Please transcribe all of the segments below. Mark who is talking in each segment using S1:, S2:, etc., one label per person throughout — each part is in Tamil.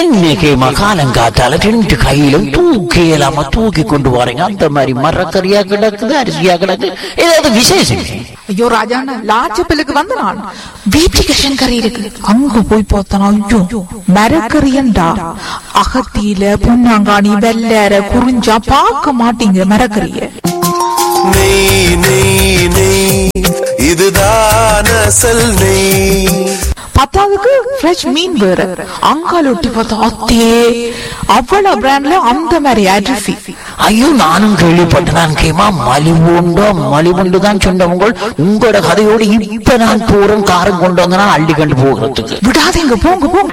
S1: இன்னைக்கு மகாலங்காத்தால ரெண்டு கையிலும் தூக்கி இல்லாம தூக்கி கொண்டு போறீங்க அந்த மாதிரி மரக்கறியா கிடக்குது அரிசியா கிடக்கு ஏதாவது விசேஷம்
S2: ஐயோ ராஜாண்ணா லாச்சப்பிலுக்கு வந்த நான் வீட்டுக்கு கறி இருக்கு அங்க போய் பார்த்தனா ஐயோ மரக்கறியண்டா அகத்தியில பொன்னாங்காணி வெள்ளற குறிஞ்சா பார்க்க மாட்டீங்க மரக்கறிய
S3: நெய் நெய் நெய் இதுதான் அசல் நெய்
S2: பத்தாவதுக்கு ஃப்ரெஷ் மீன் வேற அங்கால ஒட்டி பார்த்தா அத்தே அவ்வளவு பிராண்ட்ல அந்த மாதிரி அரிசி
S1: ஐயோ நானும் கேள்விப்பட்டேன் கேமா மலிவுண்டோ மலிவுண்டு தான் சொன்னவங்க உங்களோட கதையோடு இப்ப நான் போறேன் காரம் கொண்டு வந்தனா அள்ளி கண்டு போகிறதுக்கு
S2: விடாதீங்க போங்க போங்க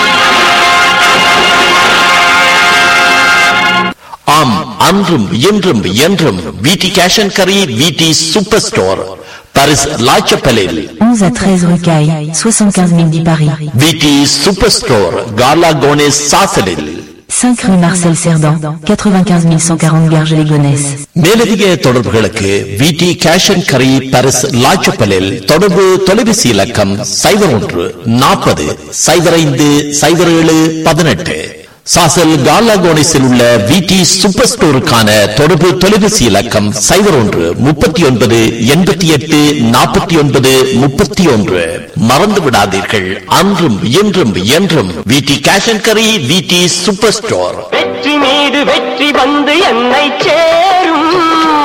S4: ஆம் அன்றும் இன்றும் என்றும் விடி கேஷ் அண்ட் கரி விடி சூப்பர் ஸ்டோர் பாரிஸ் லாச்சப்பலில்
S5: 11 à 13 rue Caille, 75 000 10 Paris.
S4: விடி சூப்பர் ஸ்டோர் கார்லா கோனேஸ் சாசலில்
S5: 5 rue Marcel Cerdan, 95 140 Garges-les-Gonesse.
S4: மேலதிக தொடர்புகளுக்கு விடி கேஷ் அண்ட் கரி பாரிஸ் லாச்சப்பலில் தொடர்பு தொலைபேசி இலக்கம் சைபர் ஒன்று நாற்பது சைபர் ஐந்து சைபர் ஏழு பதினெட்டு சாசல் கார்லா கோனேஸில் உள்ள விடி சூப்பர் ஸ்டோருக்கான தொடர்பு தொலைபேசி இலக்கம் சைபர் ஒன்று முப்பத்தி ஒன்பது எண்பத்தி எட்டு நாற்பத்தி ஒன்பது முப்பத்தி ஒன்று மறந்து விடாதீர்கள் அன்றும் இன்றும் என்றும் விடி கேஷ் அண்ட் கரி விடி சூப்பர் ஸ்டோர்
S6: வெற்றி மீது வெற்றி வந்து என்னை சேரும்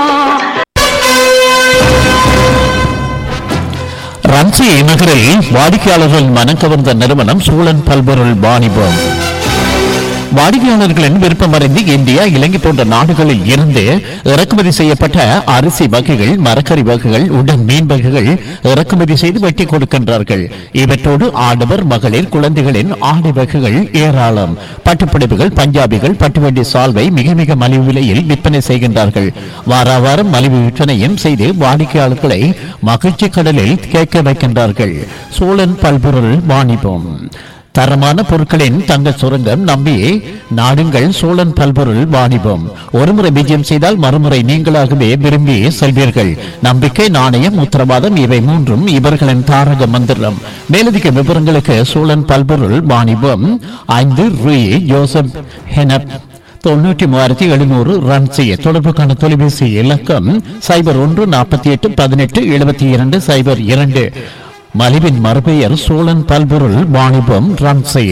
S1: ரன்சி நகரில் வாடிக்கையாளர்கள் மனம் கவர்ந்த நிறுவனம் சூழன் பல்பொருள் வாணிபம் வாடிக்கையாளர்களின் விருப்பமறிந்து இந்தியா இலங்கை போன்ற நாடுகளில் இருந்து இறக்குமதி செய்யப்பட்ட அரிசி வகைகள் மரக்கறி வகைகள் உடன் மீன் வகைகள் இறக்குமதி செய்து வெட்டி கொடுக்கின்றார்கள் இவற்றோடு ஆடவர் மகளிர் குழந்தைகளின் ஆடை வகைகள் ஏராளம் பட்டுப்புடவைகள் பஞ்சாபிகள் பட்டுவண்டி சால்வை மிக மிக மலிவு விலையில் விற்பனை செய்கின்றார்கள் வார வாரம் மலிவு விற்பனையும் செய்து வாடிக்கையாளர்களை மகிழ்ச்சி கடலில் கேட்க வைக்கின்றார்கள் சோழன் பல்பொருள் வாணிபம் தரமான பொருட்களின் தங்க சுரங்கம் நம்பி நாடுங்கள் சோழன் பல்பொருள் வாணிபம் ஒருமுறை விஜயம் செய்தால் மறுமுறை நீங்களாகவே விரும்பி செல்வீர்கள் நம்பிக்கை நாணயம் உத்தரவாதம் இவை மூன்றும் இவர்களின் தாரக மந்திரம் மேலதிக விவரங்களுக்கு சோழன் பல்பொருள் வாணிபம் ஐந்து ரூ ஜோசப் ஹெனப் தொண்ணூற்றி மூவாயிரத்தி எழுநூறு ரன் செய்ய தொடர்புக்கான தொலைபேசி இலக்கம் சைபர் ஒன்று நாற்பத்தி எட்டு பதினெட்டு எழுபத்தி இரண்டு சைபர் இரண்டு மலிவின் மறுபெயர் சோழன் பல்பொருள் வாணிபம் ரன் செய்ய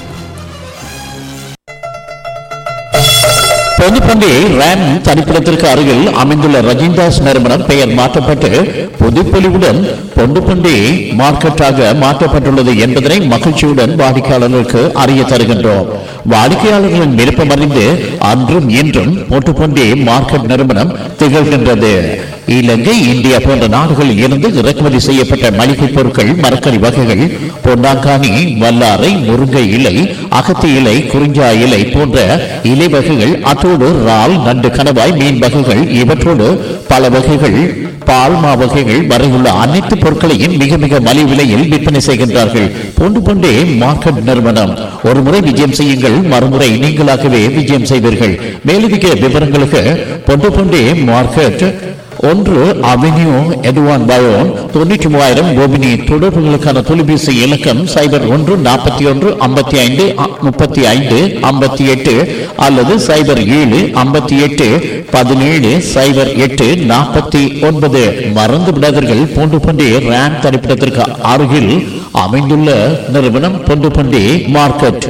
S1: பொதுப்பண்டி ரேம் தனிப்பிடத்திற்கு அருகில் அமைந்துள்ள ரஜிந்தாஸ் நிறுவனம் பெயர் மாற்றப்பட்டு புதுப்பொலிவுடன் பொண்டுப்பண்டி மார்க்கெட்டாக மாற்றப்பட்டுள்ளது என்பதனை மகிழ்ச்சியுடன் வாடிக்கையாளர்களுக்கு அறிய தருகின்றோம் வாடிக்கையாளர்களின் விருப்பம் அறிந்து அன்றும் இன்றும் பொட்டுப்பண்டி மார்க்கெட் நிறுவனம் திகழ்கின்றது இலங்கை இந்தியா போன்ற நாடுகளில் இருந்து இறக்குமதி செய்யப்பட்ட மளிகை பொருட்கள் மரக்கறி வகைகள் பொன்னாங்கானி வல்லாரை முருங்கை இலை அகத்தி இலை குறிஞ்சா இலை போன்ற இலை வகைகள் அத்தோடு இறால் நண்டு கணவாய் மீன் வகைகள் இவற்றோடு பல வகைகள் பால்மா வகைகள் வரையுள்ள அனைத்து பொருட்களையும் மிக மிக மலிவு விலையில் விற்பனை செய்கின்றார்கள் பொண்டு பொண்டே மார்க்கெட் நிறுவனம் ஒரு முறை விஜயம் செய்யுங்கள் மறுமுறை நீங்களாகவே விஜயம் செய்வீர்கள் மேலதிக விவரங்களுக்கு பொண்டு பொண்டே மார்க்கெட் ஒன்று அவென்யூ எதுவான் பயோன் தொண்ணூற்றி மூவாயிரம் கோபினி தொடர்புகளுக்கான தொலைபேசி இலக்கம் சைபர் ஒன்று நாற்பத்தி ஒன்று ஐம்பத்தி ஐந்து முப்பத்தி ஐந்து ஐம்பத்தி எட்டு அல்லது சைபர் ஏழு ஐம்பத்தி எட்டு பதினேழு சைபர் எட்டு நாற்பத்தி ஒன்பது மறந்து விடாதீர்கள் பூண்டு பண்டி ரேம் தனிப்பிடத்திற்கு அருகில் அமைந்துள்ள நிறுவனம் பொண்டு பண்டி மார்க்கெட்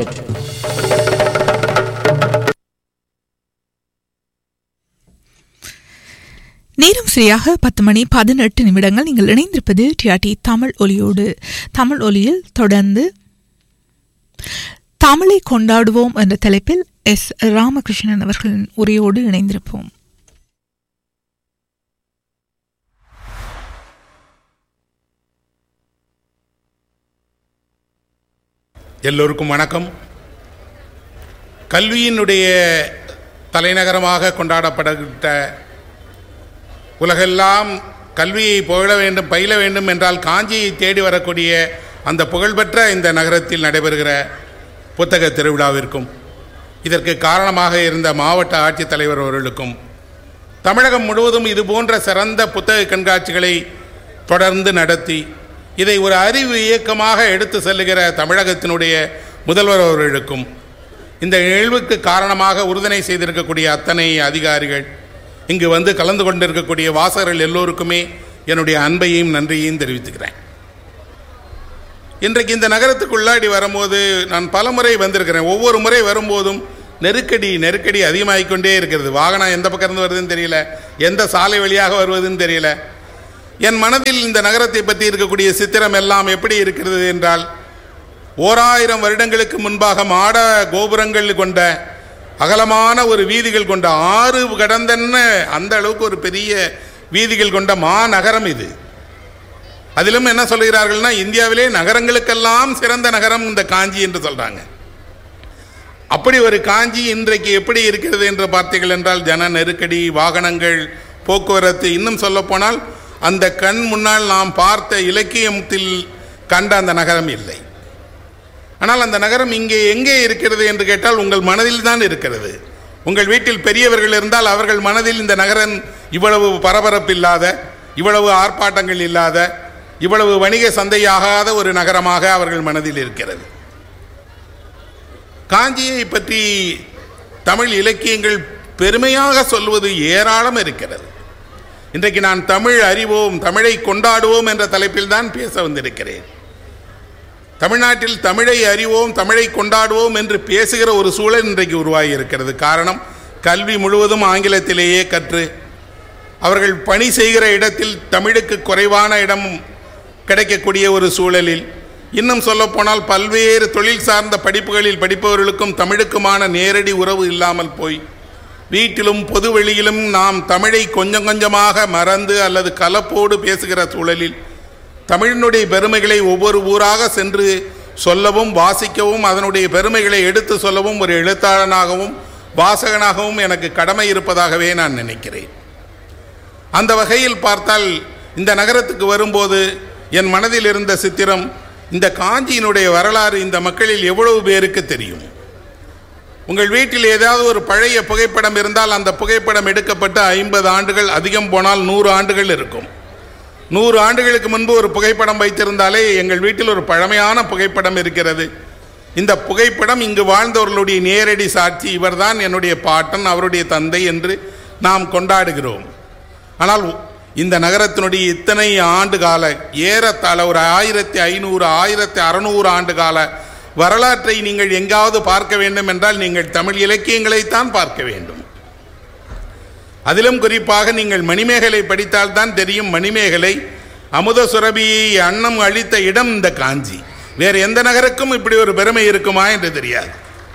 S2: நேரம் சரியாக பத்து மணி பதினெட்டு நிமிடங்கள் நீங்கள் இணைந்திருப்பது டிஆர்டி தமிழ் ஒலியோடு தமிழ் ஒலியில் தொடர்ந்து தமிழை கொண்டாடுவோம் என்ற தலைப்பில் எஸ் ராமகிருஷ்ணன் அவர்களின் உரையோடு இணைந்திருப்போம்
S7: எல்லோருக்கும் வணக்கம் கல்வியினுடைய தலைநகரமாக கொண்டாடப்படுகின்ற உலகெல்லாம் கல்வியை புகழ வேண்டும் பயில வேண்டும் என்றால் காஞ்சியை தேடி வரக்கூடிய அந்த புகழ்பெற்ற இந்த நகரத்தில் நடைபெறுகிற புத்தக திருவிழாவிற்கும் இதற்கு காரணமாக இருந்த மாவட்ட ஆட்சித்தலைவர் அவர்களுக்கும் தமிழகம் முழுவதும் இது போன்ற சிறந்த புத்தக கண்காட்சிகளை தொடர்ந்து நடத்தி இதை ஒரு அறிவு இயக்கமாக எடுத்து செல்லுகிற தமிழகத்தினுடைய முதல்வர் அவர்களுக்கும் இந்த நிகழ்வுக்கு காரணமாக உறுதுணை செய்திருக்கக்கூடிய அத்தனை அதிகாரிகள் இங்கு வந்து கலந்து கொண்டிருக்கக்கூடிய வாசகர்கள் எல்லோருக்குமே என்னுடைய அன்பையும் நன்றியையும் தெரிவித்துக்கிறேன் இன்றைக்கு இந்த நகரத்துக்குள்ளாடி வரும்போது நான் பல முறை வந்திருக்கிறேன் ஒவ்வொரு முறை வரும்போதும் நெருக்கடி நெருக்கடி அதிகமாகிக் கொண்டே இருக்கிறது வாகனம் எந்த பக்கம் இருந்து வருதுன்னு தெரியல எந்த சாலை வழியாக வருவதுன்னு தெரியல என் மனதில் இந்த நகரத்தை பற்றி இருக்கக்கூடிய சித்திரம் எல்லாம் எப்படி இருக்கிறது என்றால் ஓராயிரம் வருடங்களுக்கு முன்பாக மாட கோபுரங்கள் கொண்ட அகலமான ஒரு வீதிகள் கொண்ட ஆறு கடந்தன்ன அந்த அளவுக்கு ஒரு பெரிய வீதிகள் கொண்ட மாநகரம் இது அதிலும் என்ன சொல்கிறார்கள்னா இந்தியாவிலே நகரங்களுக்கெல்லாம் சிறந்த நகரம் இந்த காஞ்சி என்று சொல்றாங்க அப்படி ஒரு காஞ்சி இன்றைக்கு எப்படி இருக்கிறது என்று பார்த்தீர்கள் என்றால் ஜன நெருக்கடி வாகனங்கள் போக்குவரத்து இன்னும் சொல்லப்போனால் அந்த கண் முன்னால் நாம் பார்த்த இலக்கியத்தில் கண்ட அந்த நகரம் இல்லை ஆனால் அந்த நகரம் இங்கே எங்கே இருக்கிறது என்று கேட்டால் உங்கள் மனதில் தான் இருக்கிறது உங்கள் வீட்டில் பெரியவர்கள் இருந்தால் அவர்கள் மனதில் இந்த நகரம் இவ்வளவு பரபரப்பு இல்லாத இவ்வளவு ஆர்ப்பாட்டங்கள் இல்லாத இவ்வளவு வணிக சந்தையாகாத ஒரு நகரமாக அவர்கள் மனதில் இருக்கிறது காஞ்சியை பற்றி தமிழ் இலக்கியங்கள் பெருமையாக சொல்வது ஏராளம் இருக்கிறது இன்றைக்கு நான் தமிழ் அறிவோம் தமிழை கொண்டாடுவோம் என்ற தலைப்பில் தான் பேச வந்திருக்கிறேன் தமிழ்நாட்டில் தமிழை அறிவோம் தமிழை கொண்டாடுவோம் என்று பேசுகிற ஒரு சூழல் இன்றைக்கு உருவாகி இருக்கிறது காரணம் கல்வி முழுவதும் ஆங்கிலத்திலேயே கற்று அவர்கள் பணி செய்கிற இடத்தில் தமிழுக்கு குறைவான இடம் கிடைக்கக்கூடிய ஒரு சூழலில் இன்னும் சொல்லப்போனால் பல்வேறு தொழில் சார்ந்த படிப்புகளில் படிப்பவர்களுக்கும் தமிழுக்குமான நேரடி உறவு இல்லாமல் போய் வீட்டிலும் பொது வெளியிலும் நாம் தமிழை கொஞ்சம் கொஞ்சமாக மறந்து அல்லது கலப்போடு பேசுகிற சூழலில் தமிழினுடைய பெருமைகளை ஒவ்வொரு ஊராக சென்று சொல்லவும் வாசிக்கவும் அதனுடைய பெருமைகளை எடுத்து சொல்லவும் ஒரு எழுத்தாளனாகவும் வாசகனாகவும் எனக்கு கடமை இருப்பதாகவே நான் நினைக்கிறேன் அந்த வகையில் பார்த்தால் இந்த நகரத்துக்கு வரும்போது என் மனதில் இருந்த சித்திரம் இந்த காஞ்சியினுடைய வரலாறு இந்த மக்களில் எவ்வளவு பேருக்கு தெரியும் உங்கள் வீட்டில் ஏதாவது ஒரு பழைய புகைப்படம் இருந்தால் அந்த புகைப்படம் எடுக்கப்பட்டு ஐம்பது ஆண்டுகள் அதிகம் போனால் நூறு ஆண்டுகள் இருக்கும் நூறு ஆண்டுகளுக்கு முன்பு ஒரு புகைப்படம் வைத்திருந்தாலே எங்கள் வீட்டில் ஒரு பழமையான புகைப்படம் இருக்கிறது இந்த புகைப்படம் இங்கு வாழ்ந்தவர்களுடைய நேரடி சாட்சி இவர்தான் என்னுடைய பாட்டன் அவருடைய தந்தை என்று நாம் கொண்டாடுகிறோம் ஆனால் இந்த நகரத்தினுடைய இத்தனை ஆண்டு கால ஏறத்தாழ ஒரு ஆயிரத்தி ஐநூறு ஆயிரத்தி அறநூறு ஆண்டு கால வரலாற்றை நீங்கள் எங்காவது பார்க்க வேண்டும் என்றால் நீங்கள் தமிழ் இலக்கியங்களைத்தான் பார்க்க வேண்டும் அதிலும் குறிப்பாக நீங்கள் மணிமேகலை படித்தால்தான் தெரியும் மணிமேகலை அமுத சுரபியை அன்னம் அளித்த இடம் இந்த காஞ்சி வேறு எந்த நகருக்கும் இப்படி ஒரு பெருமை இருக்குமா என்று தெரியாது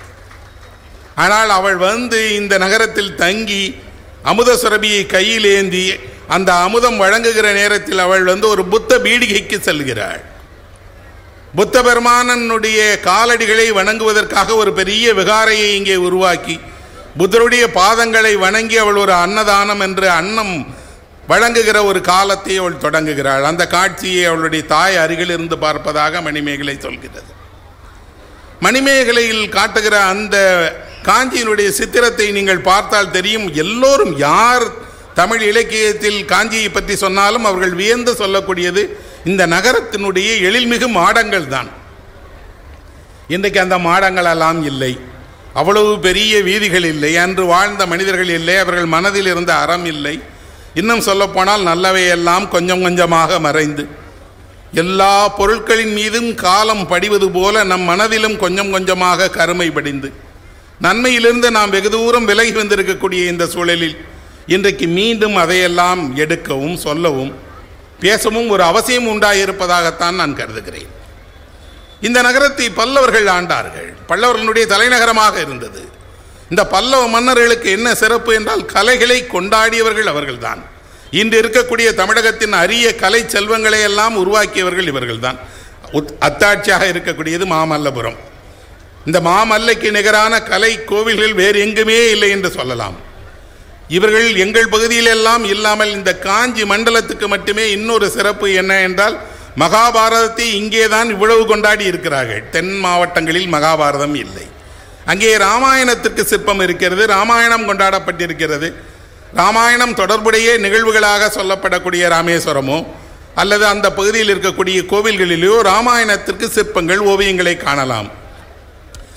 S7: ஆனால் அவள் வந்து இந்த நகரத்தில் தங்கி அமுத சுரபியை கையில் ஏந்தி அந்த அமுதம் வழங்குகிற நேரத்தில் அவள் வந்து ஒரு புத்த பீடிகைக்கு செல்கிறாள் புத்த பெருமானனுடைய காலடிகளை வணங்குவதற்காக ஒரு பெரிய விகாரையை இங்கே உருவாக்கி புத்தருடைய பாதங்களை வணங்கி அவள் ஒரு அன்னதானம் என்று அன்னம் வழங்குகிற ஒரு காலத்தை அவள் தொடங்குகிறாள் அந்த காட்சியை அவளுடைய தாய் அருகில் இருந்து பார்ப்பதாக மணிமேகலை சொல்கிறது மணிமேகலையில் காட்டுகிற அந்த காஞ்சியினுடைய சித்திரத்தை நீங்கள் பார்த்தால் தெரியும் எல்லோரும் யார் தமிழ் இலக்கியத்தில் காஞ்சியை பற்றி சொன்னாலும் அவர்கள் வியந்து சொல்லக்கூடியது இந்த நகரத்தினுடைய எழில்மிகு மாடங்கள் தான் இன்றைக்கு அந்த மாடங்கள் எல்லாம் இல்லை அவ்வளவு பெரிய வீதிகள் இல்லை அன்று வாழ்ந்த மனிதர்கள் இல்லை அவர்கள் மனதில் இருந்த அறம் இல்லை இன்னும் சொல்லப்போனால் நல்லவையெல்லாம் கொஞ்சம் கொஞ்சமாக மறைந்து எல்லா பொருட்களின் மீதும் காலம் படிவது போல நம் மனதிலும் கொஞ்சம் கொஞ்சமாக கருமை படிந்து நன்மையிலிருந்து நாம் வெகு தூரம் விலகி வந்திருக்கக்கூடிய இந்த சூழலில் இன்றைக்கு மீண்டும் அதையெல்லாம் எடுக்கவும் சொல்லவும் பேசவும் ஒரு அவசியம் உண்டாயிருப்பதாகத்தான் நான் கருதுகிறேன் இந்த நகரத்தை பல்லவர்கள் ஆண்டார்கள் பல்லவர்களுடைய தலைநகரமாக இருந்தது இந்த பல்லவ மன்னர்களுக்கு என்ன சிறப்பு என்றால் கலைகளை கொண்டாடியவர்கள் அவர்கள்தான் இன்று இருக்கக்கூடிய தமிழகத்தின் அரிய கலை செல்வங்களை எல்லாம் உருவாக்கியவர்கள் இவர்கள்தான் உத்- அத்தாட்சியாக இருக்கக்கூடியது மாமல்லபுரம் இந்த மாமல்லைக்கு நிகரான கலை கோவில்கள் வேறு எங்குமே இல்லை என்று சொல்லலாம் இவர்கள் எங்கள் பகுதியிலெல்லாம் இல்லாமல் இந்த காஞ்சி மண்டலத்துக்கு மட்டுமே இன்னொரு சிறப்பு என்ன என்றால் மகாபாரதத்தை இங்கே தான் இவ்வளவு கொண்டாடி இருக்கிறார்கள் தென் மாவட்டங்களில் மகாபாரதம் இல்லை அங்கே ராமாயணத்திற்கு சிற்பம் இருக்கிறது ராமாயணம் கொண்டாடப்பட்டிருக்கிறது ராமாயணம் தொடர்புடைய நிகழ்வுகளாக சொல்லப்படக்கூடிய ராமேஸ்வரமோ அல்லது அந்த பகுதியில் இருக்கக்கூடிய கோவில்களிலேயோ ராமாயணத்திற்கு சிற்பங்கள் ஓவியங்களை காணலாம்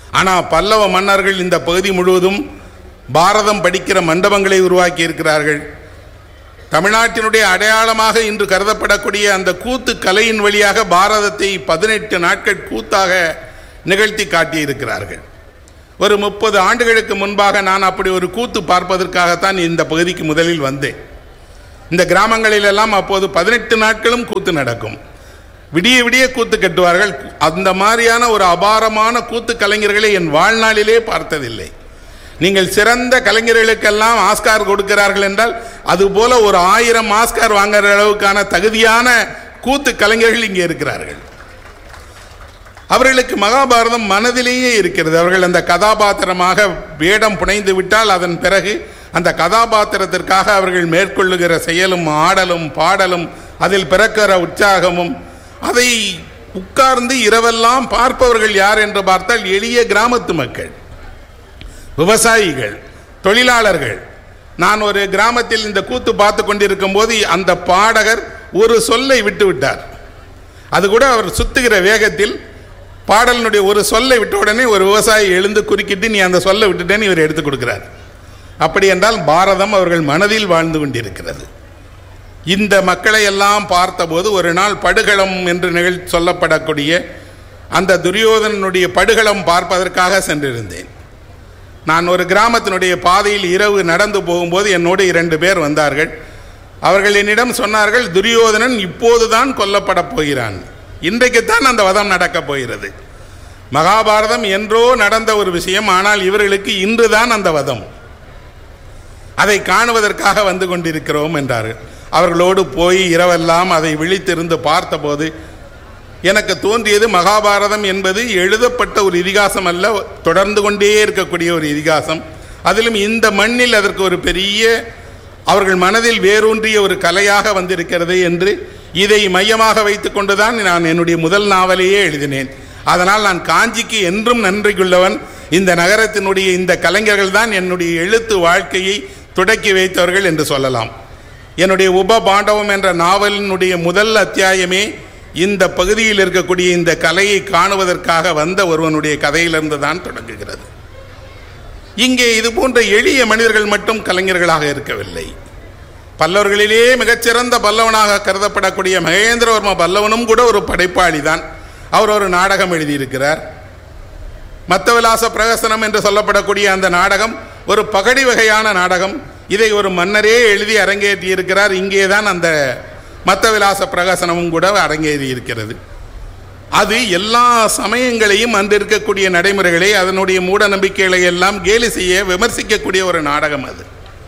S7: ஆனால் பல்லவ மன்னர்கள் இந்த பகுதி முழுவதும் பாரதம் படிக்கிற மண்டபங்களை உருவாக்கி இருக்கிறார்கள் தமிழ்நாட்டினுடைய அடையாளமாக இன்று கருதப்படக்கூடிய அந்த கூத்து கலையின் வழியாக பாரதத்தை பதினெட்டு நாட்கள் கூத்தாக நிகழ்த்தி காட்டியிருக்கிறார்கள் ஒரு முப்பது ஆண்டுகளுக்கு முன்பாக நான் அப்படி ஒரு கூத்து பார்ப்பதற்காகத்தான் இந்த பகுதிக்கு முதலில் வந்தேன் இந்த கிராமங்களிலெல்லாம் அப்போது பதினெட்டு நாட்களும் கூத்து நடக்கும் விடிய விடிய கூத்து கட்டுவார்கள் அந்த மாதிரியான ஒரு அபாரமான கூத்து கலைஞர்களை என் வாழ்நாளிலே பார்த்ததில்லை நீங்கள் சிறந்த கலைஞர்களுக்கெல்லாம் ஆஸ்கார் கொடுக்கிறார்கள் என்றால் அதுபோல ஒரு ஆயிரம் ஆஸ்கார் வாங்குற அளவுக்கான தகுதியான கூத்து கலைஞர்கள் இங்கே இருக்கிறார்கள் அவர்களுக்கு மகாபாரதம் மனதிலேயே இருக்கிறது அவர்கள் அந்த கதாபாத்திரமாக வேடம் புனைந்து விட்டால் அதன் பிறகு அந்த கதாபாத்திரத்திற்காக அவர்கள் மேற்கொள்ளுகிற செயலும் ஆடலும் பாடலும் அதில் பிறக்கிற உற்சாகமும் அதை உட்கார்ந்து இரவெல்லாம் பார்ப்பவர்கள் யார் என்று பார்த்தால் எளிய கிராமத்து மக்கள் விவசாயிகள் தொழிலாளர்கள் நான் ஒரு கிராமத்தில் இந்த கூத்து பார்த்து கொண்டிருக்கும் போது அந்த பாடகர் ஒரு சொல்லை விட்டு விட்டார் அது கூட அவர் சுத்துகிற வேகத்தில் பாடலினுடைய ஒரு சொல்லை விட்ட உடனே ஒரு விவசாயி எழுந்து குறுக்கிட்டு நீ அந்த சொல்லை விட்டுட்டேன்னு இவர் எடுத்து கொடுக்கிறார் அப்படி என்றால் பாரதம் அவர்கள் மனதில் வாழ்ந்து கொண்டிருக்கிறது இந்த மக்களை எல்லாம் பார்த்தபோது ஒரு நாள் படுகளம் என்று நிகழ் சொல்லப்படக்கூடிய அந்த துரியோதனனுடைய படுகளம் பார்ப்பதற்காக சென்றிருந்தேன் நான் ஒரு கிராமத்தினுடைய பாதையில் இரவு நடந்து போகும்போது என்னோடு இரண்டு பேர் வந்தார்கள் அவர்கள் என்னிடம் சொன்னார்கள் துரியோதனன் இப்போதுதான் கொல்லப்படப் போகிறான் இன்றைக்குத்தான் அந்த வதம் நடக்கப் போகிறது மகாபாரதம் என்றோ நடந்த ஒரு விஷயம் ஆனால் இவர்களுக்கு இன்றுதான் அந்த வதம் அதை காணுவதற்காக வந்து கொண்டிருக்கிறோம் என்றார்கள் அவர்களோடு போய் இரவெல்லாம் அதை விழித்திருந்து பார்த்தபோது எனக்கு தோன்றியது மகாபாரதம் என்பது எழுதப்பட்ட ஒரு இதிகாசம் அல்ல தொடர்ந்து கொண்டே இருக்கக்கூடிய ஒரு இதிகாசம் அதிலும் இந்த மண்ணில் அதற்கு ஒரு பெரிய அவர்கள் மனதில் வேரூன்றிய ஒரு கலையாக வந்திருக்கிறது என்று இதை மையமாக வைத்துக் கொண்டுதான் நான் என்னுடைய முதல் நாவலையே எழுதினேன் அதனால் நான் காஞ்சிக்கு என்றும் நன்றிக்குள்ளவன் இந்த நகரத்தினுடைய இந்த கலைஞர்கள் தான் என்னுடைய எழுத்து வாழ்க்கையை தொடக்கி வைத்தவர்கள் என்று சொல்லலாம் என்னுடைய உப பாண்டவம் என்ற நாவலினுடைய முதல் அத்தியாயமே இந்த பகுதியில் இருக்கக்கூடிய இந்த கலையை காணுவதற்காக வந்த ஒருவனுடைய கதையிலிருந்து தான் தொடங்குகிறது இங்கே இது போன்ற எளிய மனிதர்கள் மட்டும் கலைஞர்களாக இருக்கவில்லை பல்லவர்களிலே மிகச்சிறந்த பல்லவனாக கருதப்படக்கூடிய மகேந்திரவர்ம பல்லவனும் கூட ஒரு படைப்பாளி தான் அவர் ஒரு நாடகம் எழுதியிருக்கிறார் மத்தவிலாச பிரகசனம் என்று சொல்லப்படக்கூடிய அந்த நாடகம் ஒரு பகடி வகையான நாடகம் இதை ஒரு மன்னரே எழுதி அரங்கேற்றி இருக்கிறார் இங்கே தான் அந்த மத்தவிலாச பிரகசனமும் கூட அரங்கேறி இருக்கிறது அது எல்லா சமயங்களையும் அன்று இருக்கக்கூடிய நடைமுறைகளை அதனுடைய மூட நம்பிக்கைகளை எல்லாம் கேலி செய்ய விமர்சிக்கக்கூடிய ஒரு நாடகம் அது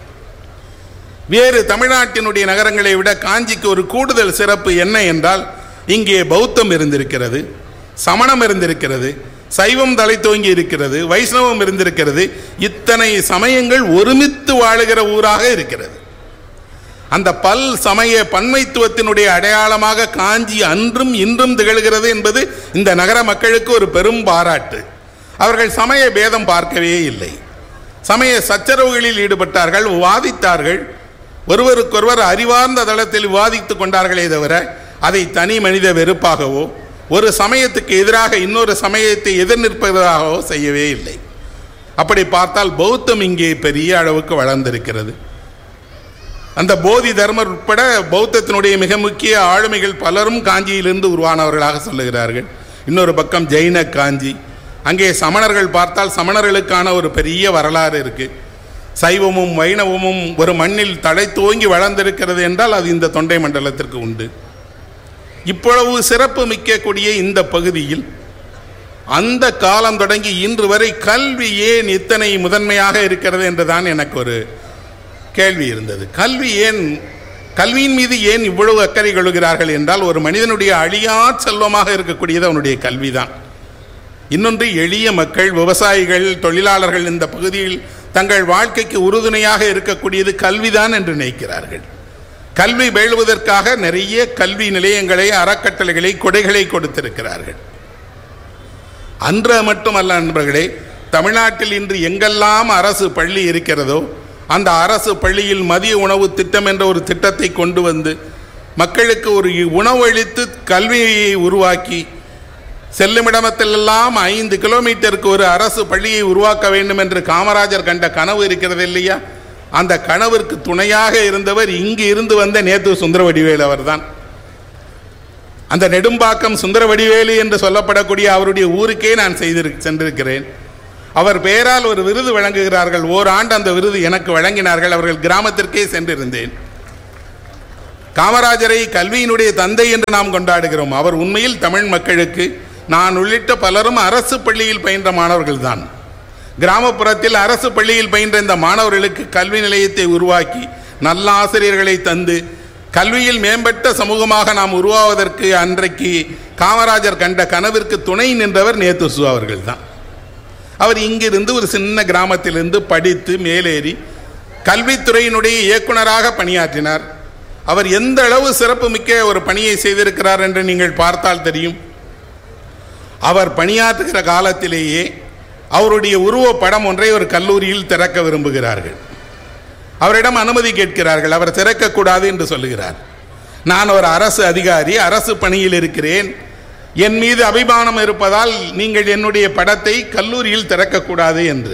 S7: வேறு தமிழ்நாட்டினுடைய நகரங்களை விட காஞ்சிக்கு ஒரு கூடுதல் சிறப்பு என்ன என்றால் இங்கே பௌத்தம் இருந்திருக்கிறது சமணம் இருந்திருக்கிறது சைவம் தலை தோங்கி இருக்கிறது வைஷ்ணவம் இருந்திருக்கிறது இத்தனை சமயங்கள் ஒருமித்து வாழுகிற ஊராக இருக்கிறது அந்த பல் சமய பன்மைத்துவத்தினுடைய அடையாளமாக காஞ்சி அன்றும் இன்றும் திகழ்கிறது என்பது இந்த நகர மக்களுக்கு ஒரு பெரும் பாராட்டு அவர்கள் சமய பேதம் பார்க்கவே இல்லை சமய சச்சரவுகளில் ஈடுபட்டார்கள் வாதித்தார்கள் ஒருவருக்கொருவர் அறிவார்ந்த தளத்தில் விவாதித்துக் கொண்டார்களே தவிர அதை தனி மனித வெறுப்பாகவோ ஒரு சமயத்துக்கு எதிராக இன்னொரு சமயத்தை எதிர் நிற்பதாகவோ செய்யவே இல்லை அப்படி பார்த்தால் பௌத்தம் இங்கே பெரிய அளவுக்கு வளர்ந்திருக்கிறது அந்த போதி தர்மர் உட்பட பௌத்தத்தினுடைய மிக முக்கிய ஆளுமைகள் பலரும் காஞ்சியிலிருந்து உருவானவர்களாக சொல்லுகிறார்கள் இன்னொரு பக்கம் ஜெயின காஞ்சி அங்கே சமணர்கள் பார்த்தால் சமணர்களுக்கான ஒரு பெரிய வரலாறு இருக்கு சைவமும் வைணவமும் ஒரு மண்ணில் தலை தோங்கி வளர்ந்திருக்கிறது என்றால் அது இந்த தொண்டை மண்டலத்திற்கு உண்டு இவ்வளவு சிறப்பு மிக்கக்கூடிய இந்த பகுதியில் அந்த காலம் தொடங்கி இன்று வரை கல்வி ஏன் இத்தனை முதன்மையாக இருக்கிறது என்றுதான் எனக்கு ஒரு கேள்வி இருந்தது கல்வி ஏன் கல்வியின் மீது ஏன் இவ்வளவு அக்கறை கொள்கிறார்கள் என்றால் ஒரு மனிதனுடைய அழியா செல்வமாக இருக்கக்கூடியது அவனுடைய கல்விதான் இன்னொன்று எளிய மக்கள் விவசாயிகள் தொழிலாளர்கள் இந்த பகுதியில் தங்கள் வாழ்க்கைக்கு உறுதுணையாக இருக்கக்கூடியது கல்விதான் என்று நினைக்கிறார்கள் கல்வி வேள்வதற்காக நிறைய கல்வி நிலையங்களை அறக்கட்டளைகளை கொடைகளை கொடுத்திருக்கிறார்கள் அன்று மட்டுமல்ல நண்பர்களே தமிழ்நாட்டில் இன்று எங்கெல்லாம் அரசு பள்ளி இருக்கிறதோ அந்த அரசு பள்ளியில் மதிய உணவு திட்டம் என்ற ஒரு திட்டத்தை கொண்டு வந்து மக்களுக்கு ஒரு உணவளித்து கல்வியை உருவாக்கி செல்லுமிடமத்திலெல்லாம் ஐந்து கிலோமீட்டருக்கு ஒரு அரசு பள்ளியை உருவாக்க வேண்டும் என்று காமராஜர் கண்ட கனவு இருக்கிறது இல்லையா அந்த கனவிற்கு துணையாக இருந்தவர் இங்கு இருந்து வந்த நேத்து சுந்தரவடிவேலு அவர்தான் அந்த நெடும்பாக்கம் சுந்தரவடிவேலு என்று சொல்லப்படக்கூடிய அவருடைய ஊருக்கே நான் செய்திரு சென்றிருக்கிறேன் அவர் பெயரால் ஒரு விருது வழங்குகிறார்கள் ஓராண்டு அந்த விருது எனக்கு வழங்கினார்கள் அவர்கள் கிராமத்திற்கே சென்றிருந்தேன் காமராஜரை கல்வியினுடைய தந்தை என்று நாம் கொண்டாடுகிறோம் அவர் உண்மையில் தமிழ் மக்களுக்கு நான் உள்ளிட்ட பலரும் அரசு பள்ளியில் பயின்ற மாணவர்கள்தான் கிராமப்புறத்தில் அரசு பள்ளியில் பயின்ற இந்த மாணவர்களுக்கு கல்வி நிலையத்தை உருவாக்கி நல்ல ஆசிரியர்களை தந்து கல்வியில் மேம்பட்ட சமூகமாக நாம் உருவாவதற்கு அன்றைக்கு காமராஜர் கண்ட கனவிற்கு துணை நின்றவர் நேத்துசு அவர்கள்தான் அவர் இங்கிருந்து ஒரு சின்ன கிராமத்திலிருந்து படித்து மேலேறி கல்வித்துறையினுடைய இயக்குனராக பணியாற்றினார் அவர் எந்த அளவு சிறப்பு மிக்க ஒரு பணியை செய்திருக்கிறார் என்று நீங்கள் பார்த்தால் தெரியும் அவர் பணியாற்றுகிற காலத்திலேயே அவருடைய உருவப்படம் ஒன்றை ஒரு கல்லூரியில் திறக்க விரும்புகிறார்கள் அவரிடம் அனுமதி கேட்கிறார்கள் அவர் திறக்கக்கூடாது என்று சொல்லுகிறார் நான் ஒரு அரசு அதிகாரி அரசு பணியில் இருக்கிறேன் என் மீது அபிமானம் இருப்பதால் நீங்கள் என்னுடைய படத்தை கல்லூரியில் திறக்கக்கூடாது என்று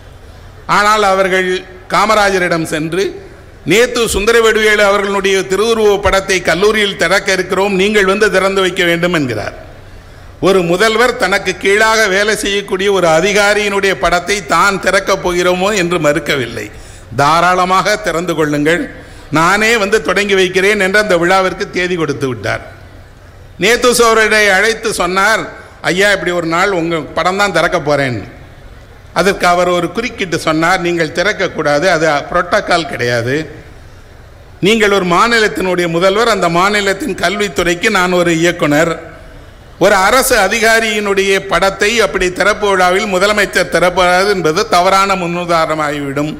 S7: ஆனால் அவர்கள் காமராஜரிடம் சென்று நேத்து சுந்தரவடிவேலு அவர்களுடைய திருவுருவ படத்தை கல்லூரியில் திறக்க இருக்கிறோம் நீங்கள் வந்து திறந்து வைக்க வேண்டும் என்கிறார் ஒரு முதல்வர் தனக்கு கீழாக வேலை செய்யக்கூடிய ஒரு அதிகாரியினுடைய படத்தை தான் திறக்கப் போகிறோமோ என்று மறுக்கவில்லை தாராளமாக திறந்து கொள்ளுங்கள் நானே வந்து தொடங்கி வைக்கிறேன் என்று அந்த விழாவிற்கு தேதி கொடுத்து விட்டார் நேத்து சோழரை அழைத்து சொன்னார் ஐயா இப்படி ஒரு நாள் உங்கள் படம் தான் திறக்க போகிறேன் அதற்கு அவர் ஒரு குறுக்கிட்டு சொன்னார் நீங்கள் திறக்கக்கூடாது அது புரோட்டோக்கால் கிடையாது நீங்கள் ஒரு மாநிலத்தினுடைய முதல்வர் அந்த மாநிலத்தின் கல்வித்துறைக்கு நான் ஒரு இயக்குனர் ஒரு அரசு அதிகாரியினுடைய படத்தை அப்படி திறப்பு விழாவில் முதலமைச்சர் திறப்பாது என்பது தவறான முன்னுதாரணமாகிவிடும்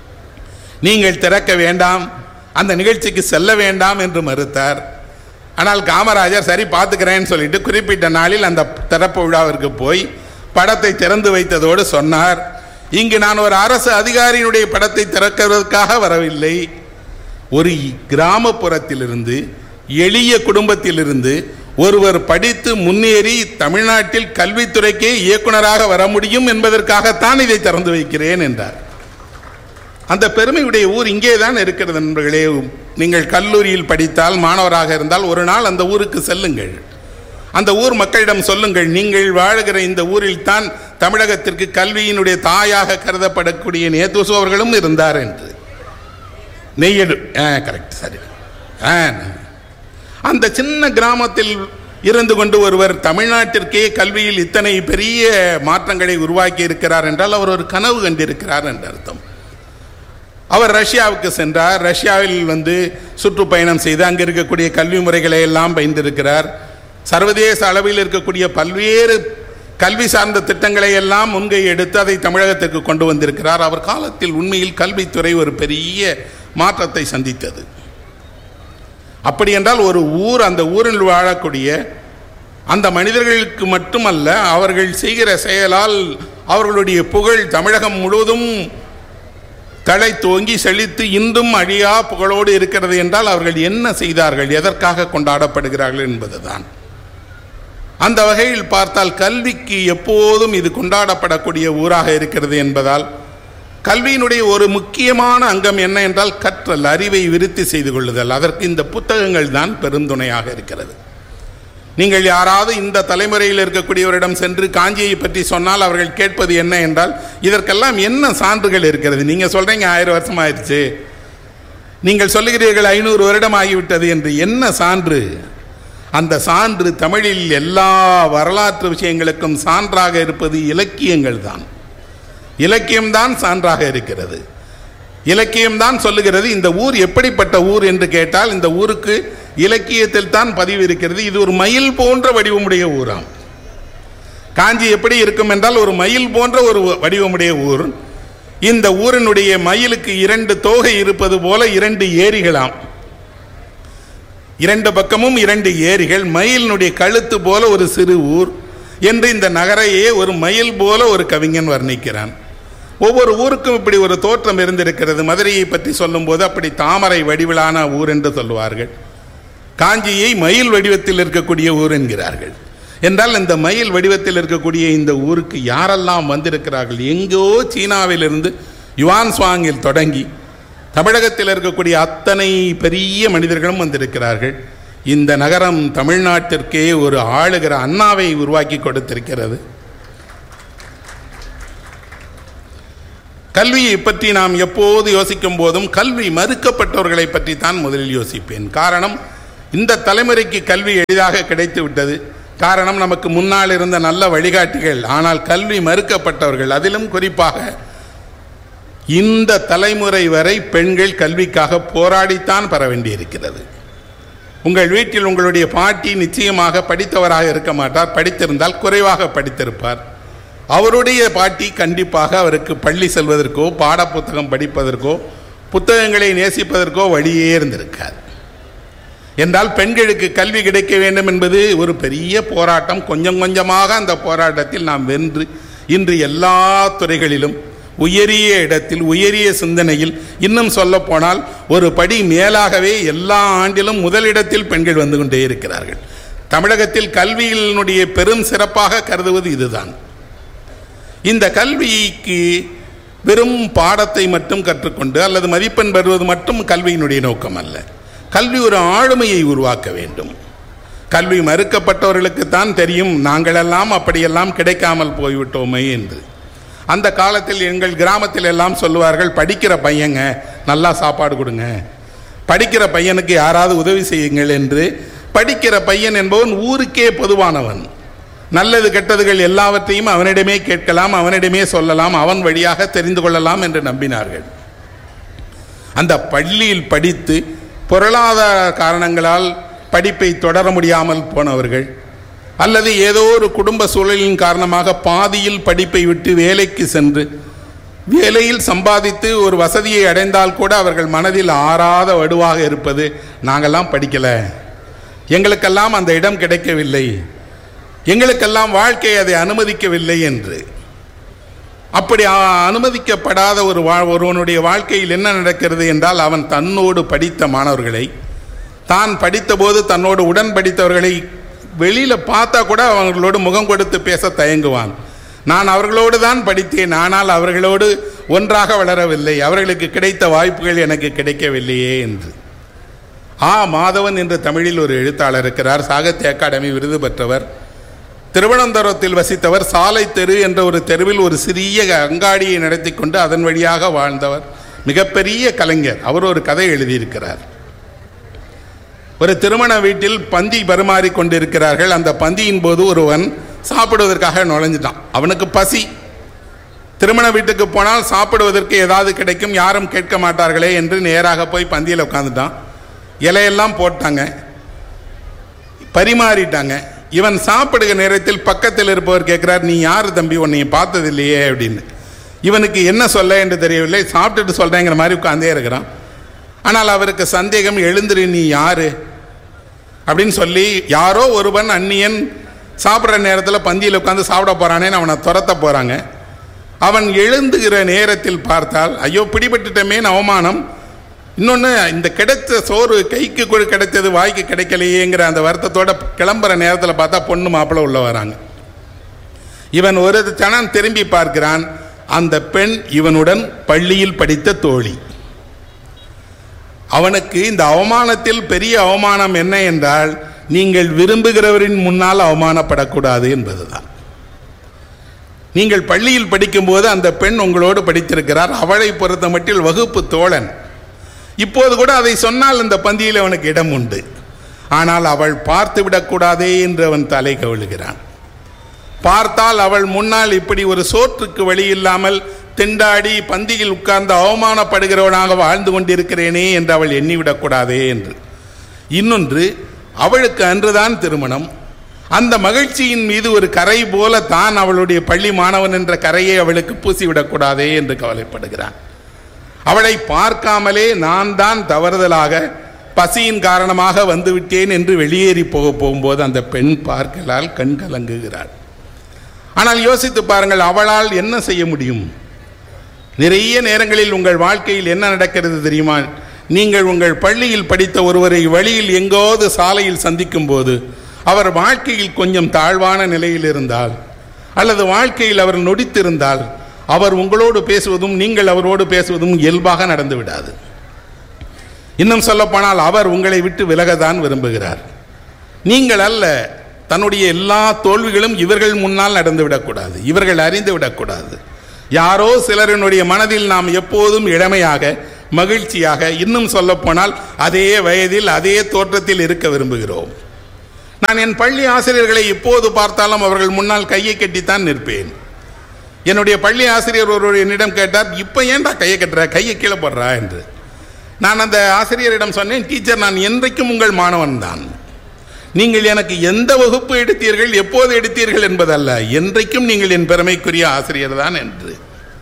S7: நீங்கள் திறக்க வேண்டாம் அந்த நிகழ்ச்சிக்கு செல்ல வேண்டாம் என்று மறுத்தார் ஆனால் காமராஜர் சரி பார்த்துக்கிறேன்னு சொல்லிட்டு குறிப்பிட்ட நாளில் அந்த திறப்பு விழாவிற்கு போய் படத்தை திறந்து வைத்ததோடு சொன்னார் இங்கு நான் ஒரு அரசு அதிகாரியினுடைய படத்தை திறக்கிறதுக்காக வரவில்லை ஒரு கிராமப்புறத்திலிருந்து எளிய குடும்பத்திலிருந்து ஒருவர் படித்து முன்னேறி தமிழ்நாட்டில் கல்வித்துறைக்கே இயக்குனராக வர முடியும் என்பதற்காகத்தான் இதை திறந்து வைக்கிறேன் என்றார் அந்த பெருமையுடைய ஊர் இங்கே தான் இருக்கிறது நண்பர்களே நீங்கள் கல்லூரியில் படித்தால் மாணவராக இருந்தால் ஒரு நாள் அந்த ஊருக்கு செல்லுங்கள் அந்த ஊர் மக்களிடம் சொல்லுங்கள் நீங்கள் வாழுகிற இந்த ஊரில் தான் தமிழகத்திற்கு கல்வியினுடைய தாயாக கருதப்படக்கூடிய நேத்துசு அவர்களும் இருந்தார் என்று நெய்யடு கரெக்ட் சரி ஆ, அந்த சின்ன கிராமத்தில் இருந்து கொண்டு ஒருவர் தமிழ்நாட்டிற்கே கல்வியில் இத்தனை பெரிய மாற்றங்களை உருவாக்கி இருக்கிறார் என்றால் அவர் ஒரு கனவு கண்டிருக்கிறார் என்று அர்த்தம் அவர் ரஷ்யாவுக்கு சென்றார் ரஷ்யாவில் வந்து சுற்றுப்பயணம் செய்து அங்கே இருக்கக்கூடிய கல்வி முறைகளை எல்லாம் பயின்றிருக்கிறார் சர்வதேச அளவில் இருக்கக்கூடிய பல்வேறு கல்வி சார்ந்த திட்டங்களை எல்லாம் முன்கை எடுத்து அதை தமிழகத்திற்கு கொண்டு வந்திருக்கிறார் அவர் காலத்தில் உண்மையில் கல்வித்துறை ஒரு பெரிய மாற்றத்தை சந்தித்தது அப்படி என்றால் ஒரு ஊர் அந்த ஊரில் வாழக்கூடிய அந்த மனிதர்களுக்கு மட்டுமல்ல அவர்கள் செய்கிற செயலால் அவர்களுடைய புகழ் தமிழகம் முழுவதும் தலை தோங்கி செழித்து இன்றும் அழியா புகழோடு இருக்கிறது என்றால் அவர்கள் என்ன செய்தார்கள் எதற்காக கொண்டாடப்படுகிறார்கள் என்பதுதான் அந்த வகையில் பார்த்தால் கல்விக்கு எப்போதும் இது கொண்டாடப்படக்கூடிய ஊராக இருக்கிறது என்பதால் கல்வியினுடைய ஒரு முக்கியமான அங்கம் என்ன என்றால் கற்றல் அறிவை விருத்தி செய்து கொள்ளுதல் அதற்கு இந்த புத்தகங்கள் தான் பெருந்துணையாக இருக்கிறது நீங்கள் யாராவது இந்த தலைமுறையில் இருக்கக்கூடியவரிடம் சென்று காஞ்சியை பற்றி சொன்னால் அவர்கள் கேட்பது என்ன என்றால் இதற்கெல்லாம் என்ன சான்றுகள் இருக்கிறது நீங்க சொல்றீங்க ஆயிரம் வருஷம் ஆயிடுச்சு நீங்கள் சொல்லுகிறீர்கள் ஐநூறு வருடம் ஆகிவிட்டது என்று என்ன சான்று அந்த சான்று தமிழில் எல்லா வரலாற்று விஷயங்களுக்கும் சான்றாக இருப்பது இலக்கியங்கள் தான் இலக்கியம்தான் சான்றாக இருக்கிறது இலக்கியம்தான் சொல்லுகிறது இந்த ஊர் எப்படிப்பட்ட ஊர் என்று கேட்டால் இந்த ஊருக்கு இலக்கியத்தில் தான் பதிவு இருக்கிறது இது ஒரு மயில் போன்ற வடிவமுடைய ஊராம் காஞ்சி எப்படி இருக்கும் என்றால் ஒரு மயில் போன்ற ஒரு வடிவமுடைய ஊர் இந்த ஊரினுடைய மயிலுக்கு இரண்டு தோகை இருப்பது போல இரண்டு ஏரிகளாம் இரண்டு பக்கமும் இரண்டு ஏரிகள் மயிலினுடைய கழுத்து போல ஒரு சிறு ஊர் என்று இந்த நகரையே ஒரு மயில் போல ஒரு கவிஞன் வர்ணிக்கிறான் ஒவ்வொரு ஊருக்கும் இப்படி ஒரு தோற்றம் இருந்திருக்கிறது மதுரையை பற்றி சொல்லும்போது அப்படி தாமரை வடிவிலான ஊர் என்று சொல்லுவார்கள் காஞ்சியை மயில் வடிவத்தில் இருக்கக்கூடிய ஊர் என்கிறார்கள் என்றால் இந்த மயில் வடிவத்தில் இருக்கக்கூடிய இந்த ஊருக்கு யாரெல்லாம் வந்திருக்கிறார்கள் எங்கோ சீனாவிலிருந்து யுவான் சுவாங்கில் தொடங்கி தமிழகத்தில் இருக்கக்கூடிய அத்தனை பெரிய மனிதர்களும் வந்திருக்கிறார்கள் இந்த நகரம் தமிழ்நாட்டிற்கே ஒரு ஆளுகிற அண்ணாவை உருவாக்கி கொடுத்திருக்கிறது கல்வியை பற்றி நாம் எப்போது யோசிக்கும் போதும் கல்வி மறுக்கப்பட்டவர்களை பற்றி தான் முதலில் யோசிப்பேன் காரணம் இந்த தலைமுறைக்கு கல்வி எளிதாக கிடைத்து விட்டது காரணம் நமக்கு முன்னால் இருந்த நல்ல வழிகாட்டிகள் ஆனால் கல்வி மறுக்கப்பட்டவர்கள் அதிலும் குறிப்பாக இந்த தலைமுறை வரை பெண்கள் கல்விக்காக போராடித்தான் பெற வேண்டியிருக்கிறது உங்கள் வீட்டில் உங்களுடைய பாட்டி நிச்சயமாக படித்தவராக இருக்க மாட்டார் படித்திருந்தால் குறைவாக படித்திருப்பார் அவருடைய பாட்டி கண்டிப்பாக அவருக்கு பள்ளி செல்வதற்கோ பாடப்புத்தகம் படிப்பதற்கோ புத்தகங்களை நேசிப்பதற்கோ வழியே இருந்திருக்காது என்றால் பெண்களுக்கு கல்வி கிடைக்க வேண்டும் என்பது ஒரு பெரிய போராட்டம் கொஞ்சம் கொஞ்சமாக அந்த போராட்டத்தில் நாம் வென்று இன்று எல்லா துறைகளிலும் உயரிய இடத்தில் உயரிய சிந்தனையில் இன்னும் சொல்ல போனால் ஒரு படி மேலாகவே எல்லா ஆண்டிலும் முதலிடத்தில் பெண்கள் வந்து கொண்டே இருக்கிறார்கள் தமிழகத்தில் கல்வியினுடைய பெரும் சிறப்பாக கருதுவது இதுதான் இந்த கல்விக்கு வெறும் பாடத்தை மட்டும் கற்றுக்கொண்டு அல்லது மதிப்பெண் பெறுவது மட்டும் கல்வியினுடைய நோக்கம் அல்ல கல்வி ஒரு ஆளுமையை உருவாக்க வேண்டும் கல்வி மறுக்கப்பட்டவர்களுக்குத்தான் தெரியும் நாங்களெல்லாம் அப்படியெல்லாம் கிடைக்காமல் போய்விட்டோமே என்று அந்த காலத்தில் எங்கள் கிராமத்தில் எல்லாம் சொல்லுவார்கள் படிக்கிற பையங்க நல்லா சாப்பாடு கொடுங்க படிக்கிற பையனுக்கு யாராவது உதவி செய்யுங்கள் என்று படிக்கிற பையன் என்பவன் ஊருக்கே பொதுவானவன் நல்லது கெட்டதுகள் எல்லாவற்றையும் அவனிடமே கேட்கலாம் அவனிடமே சொல்லலாம் அவன் வழியாக தெரிந்து கொள்ளலாம் என்று நம்பினார்கள் அந்த பள்ளியில் படித்து பொருளாதார காரணங்களால் படிப்பை தொடர முடியாமல் போனவர்கள் அல்லது ஏதோ ஒரு குடும்ப சூழலின் காரணமாக பாதியில் படிப்பை விட்டு வேலைக்கு சென்று வேலையில் சம்பாதித்து ஒரு வசதியை அடைந்தால் கூட அவர்கள் மனதில் ஆறாத வடுவாக இருப்பது நாங்கெல்லாம் படிக்கலை எங்களுக்கெல்லாம் அந்த இடம் கிடைக்கவில்லை எங்களுக்கெல்லாம் வாழ்க்கை அதை அனுமதிக்கவில்லை என்று அப்படி அ- அனுமதிக்கப்படாத ஒரு வா ஒருவனுடைய வாழ்க்கையில் என்ன நடக்கிறது என்றால் அவன் தன்னோடு படித்த மாணவர்களை தான் படித்தபோது தன்னோடு உடன் படித்தவர்களை வெளியில் பார்த்தா கூட அவங்களோடு முகம் கொடுத்து பேச தயங்குவான் நான் அவர்களோடு தான் படித்தேன் ஆனால் அவர்களோடு ஒன்றாக வளரவில்லை அவர்களுக்கு கிடைத்த வாய்ப்புகள் எனக்கு கிடைக்கவில்லையே என்று ஆ மாதவன் என்று தமிழில் ஒரு எழுத்தாளர் இருக்கிறார் சாகித்ய அகாடமி விருது பெற்றவர் திருவனந்தபுரத்தில் வசித்தவர் சாலை தெரு என்ற ஒரு தெருவில் ஒரு சிறிய அங்காடியை நடத்தி கொண்டு அதன் வழியாக வாழ்ந்தவர் மிகப்பெரிய கலைஞர் அவர் ஒரு கதை எழுதியிருக்கிறார் ஒரு திருமண வீட்டில் பந்தி பரிமாறி கொண்டிருக்கிறார்கள் அந்த பந்தியின் போது ஒருவன் சாப்பிடுவதற்காக நுழைஞ்சிட்டான் அவனுக்கு பசி திருமண வீட்டுக்கு போனால் சாப்பிடுவதற்கு ஏதாவது கிடைக்கும் யாரும் கேட்க மாட்டார்களே என்று நேராக போய் பந்தியில் உட்காந்துட்டான் இலையெல்லாம் போட்டாங்க பரிமாறிட்டாங்க இவன் சாப்பிடுகிற நேரத்தில் பக்கத்தில் இருப்பவர் கேட்கிறார் நீ யார் தம்பி உன்னை பார்த்தது இல்லையே அப்படின்னு இவனுக்கு என்ன சொல்ல என்று தெரியவில்லை சாப்பிட்டுட்டு சொல்றேங்கிற மாதிரி உட்காந்தே இருக்கிறான் ஆனால் அவருக்கு சந்தேகம் எழுந்திரு நீ யாரு அப்படின்னு சொல்லி யாரோ ஒருவன் அந்நியன் சாப்பிட்ற நேரத்தில் பந்தியில் உட்காந்து சாப்பிட போறானேன்னு அவனை துரத்த போறாங்க அவன் எழுந்துகிற நேரத்தில் பார்த்தால் ஐயோ பிடிபட்டுட்டமே அவமானம் இன்னொன்று இந்த கிடைச்ச சோறு கைக்கு கூட கிடைச்சது வாய்க்கு கிடைக்கலையேங்கிற அந்த வருத்தத்தோட கிளம்புற நேரத்தில் பார்த்தா பொண்ணு மாப்பிள்ளை உள்ள வராங்க இவன் ஒரு சனம் திரும்பி பார்க்கிறான் அந்த பெண் இவனுடன் பள்ளியில் படித்த தோழி அவனுக்கு இந்த அவமானத்தில் பெரிய அவமானம் என்ன என்றால் நீங்கள் விரும்புகிறவரின் முன்னால் அவமானப்படக்கூடாது என்பதுதான் நீங்கள் பள்ளியில் படிக்கும்போது அந்த பெண் உங்களோடு படித்திருக்கிறார் அவளை பொறுத்த மட்டில் வகுப்பு தோழன் இப்போது கூட அதை சொன்னால் அந்த பந்தியில் அவனுக்கு இடம் உண்டு ஆனால் அவள் பார்த்து விடக்கூடாதே என்று அவன் தலை கவிழுகிறான் பார்த்தால் அவள் முன்னால் இப்படி ஒரு சோற்றுக்கு வழி இல்லாமல் திண்டாடி பந்தியில் உட்கார்ந்து அவமானப்படுகிறவனாக வாழ்ந்து கொண்டிருக்கிறேனே என்று அவள் எண்ணிவிடக்கூடாதே என்று இன்னொன்று அவளுக்கு அன்றுதான் திருமணம் அந்த மகிழ்ச்சியின் மீது ஒரு கரை போல தான் அவளுடைய பள்ளி மாணவன் என்ற கரையை அவளுக்கு பூசிவிடக்கூடாதே என்று கவலைப்படுகிறான் அவளை பார்க்காமலே நான் தான் தவறுதலாக பசியின் காரணமாக வந்துவிட்டேன் என்று வெளியேறி போக போகும்போது அந்த பெண் பார்க்கலால் கண் கலங்குகிறாள் ஆனால் யோசித்து பாருங்கள் அவளால் என்ன செய்ய முடியும் நிறைய நேரங்களில் உங்கள் வாழ்க்கையில் என்ன நடக்கிறது தெரியுமா நீங்கள் உங்கள் பள்ளியில் படித்த ஒருவரை வழியில் எங்கோது சாலையில் சந்திக்கும் போது அவர் வாழ்க்கையில் கொஞ்சம் தாழ்வான நிலையில் இருந்தால் அல்லது வாழ்க்கையில் அவர் நொடித்திருந்தால் அவர் உங்களோடு பேசுவதும் நீங்கள் அவரோடு பேசுவதும் இயல்பாக நடந்து விடாது இன்னும் சொல்லப்போனால் அவர் உங்களை விட்டு விலகத்தான் விரும்புகிறார் நீங்கள் அல்ல தன்னுடைய எல்லா தோல்விகளும் இவர்கள் முன்னால் நடந்து விடக்கூடாது இவர்கள் அறிந்து விடக்கூடாது யாரோ சிலரினுடைய மனதில் நாம் எப்போதும் இளமையாக மகிழ்ச்சியாக இன்னும் சொல்லப்போனால் அதே வயதில் அதே தோற்றத்தில் இருக்க விரும்புகிறோம் நான் என் பள்ளி ஆசிரியர்களை எப்போது பார்த்தாலும் அவர்கள் முன்னால் கையை கட்டித்தான் நிற்பேன் என்னுடைய பள்ளி ஆசிரியர் ஒருவர் என்னிடம் கேட்டார் இப்போ ஏன்டா கையை கட்டுற கையை கீழே போடுறா என்று நான் அந்த ஆசிரியரிடம் சொன்னேன் டீச்சர் நான் என்றைக்கும் உங்கள் மாணவன் தான் நீங்கள் எனக்கு எந்த வகுப்பு எடுத்தீர்கள் எப்போது எடுத்தீர்கள் என்பதல்ல என்றைக்கும் நீங்கள் என் பெருமைக்குரிய ஆசிரியர் தான் என்று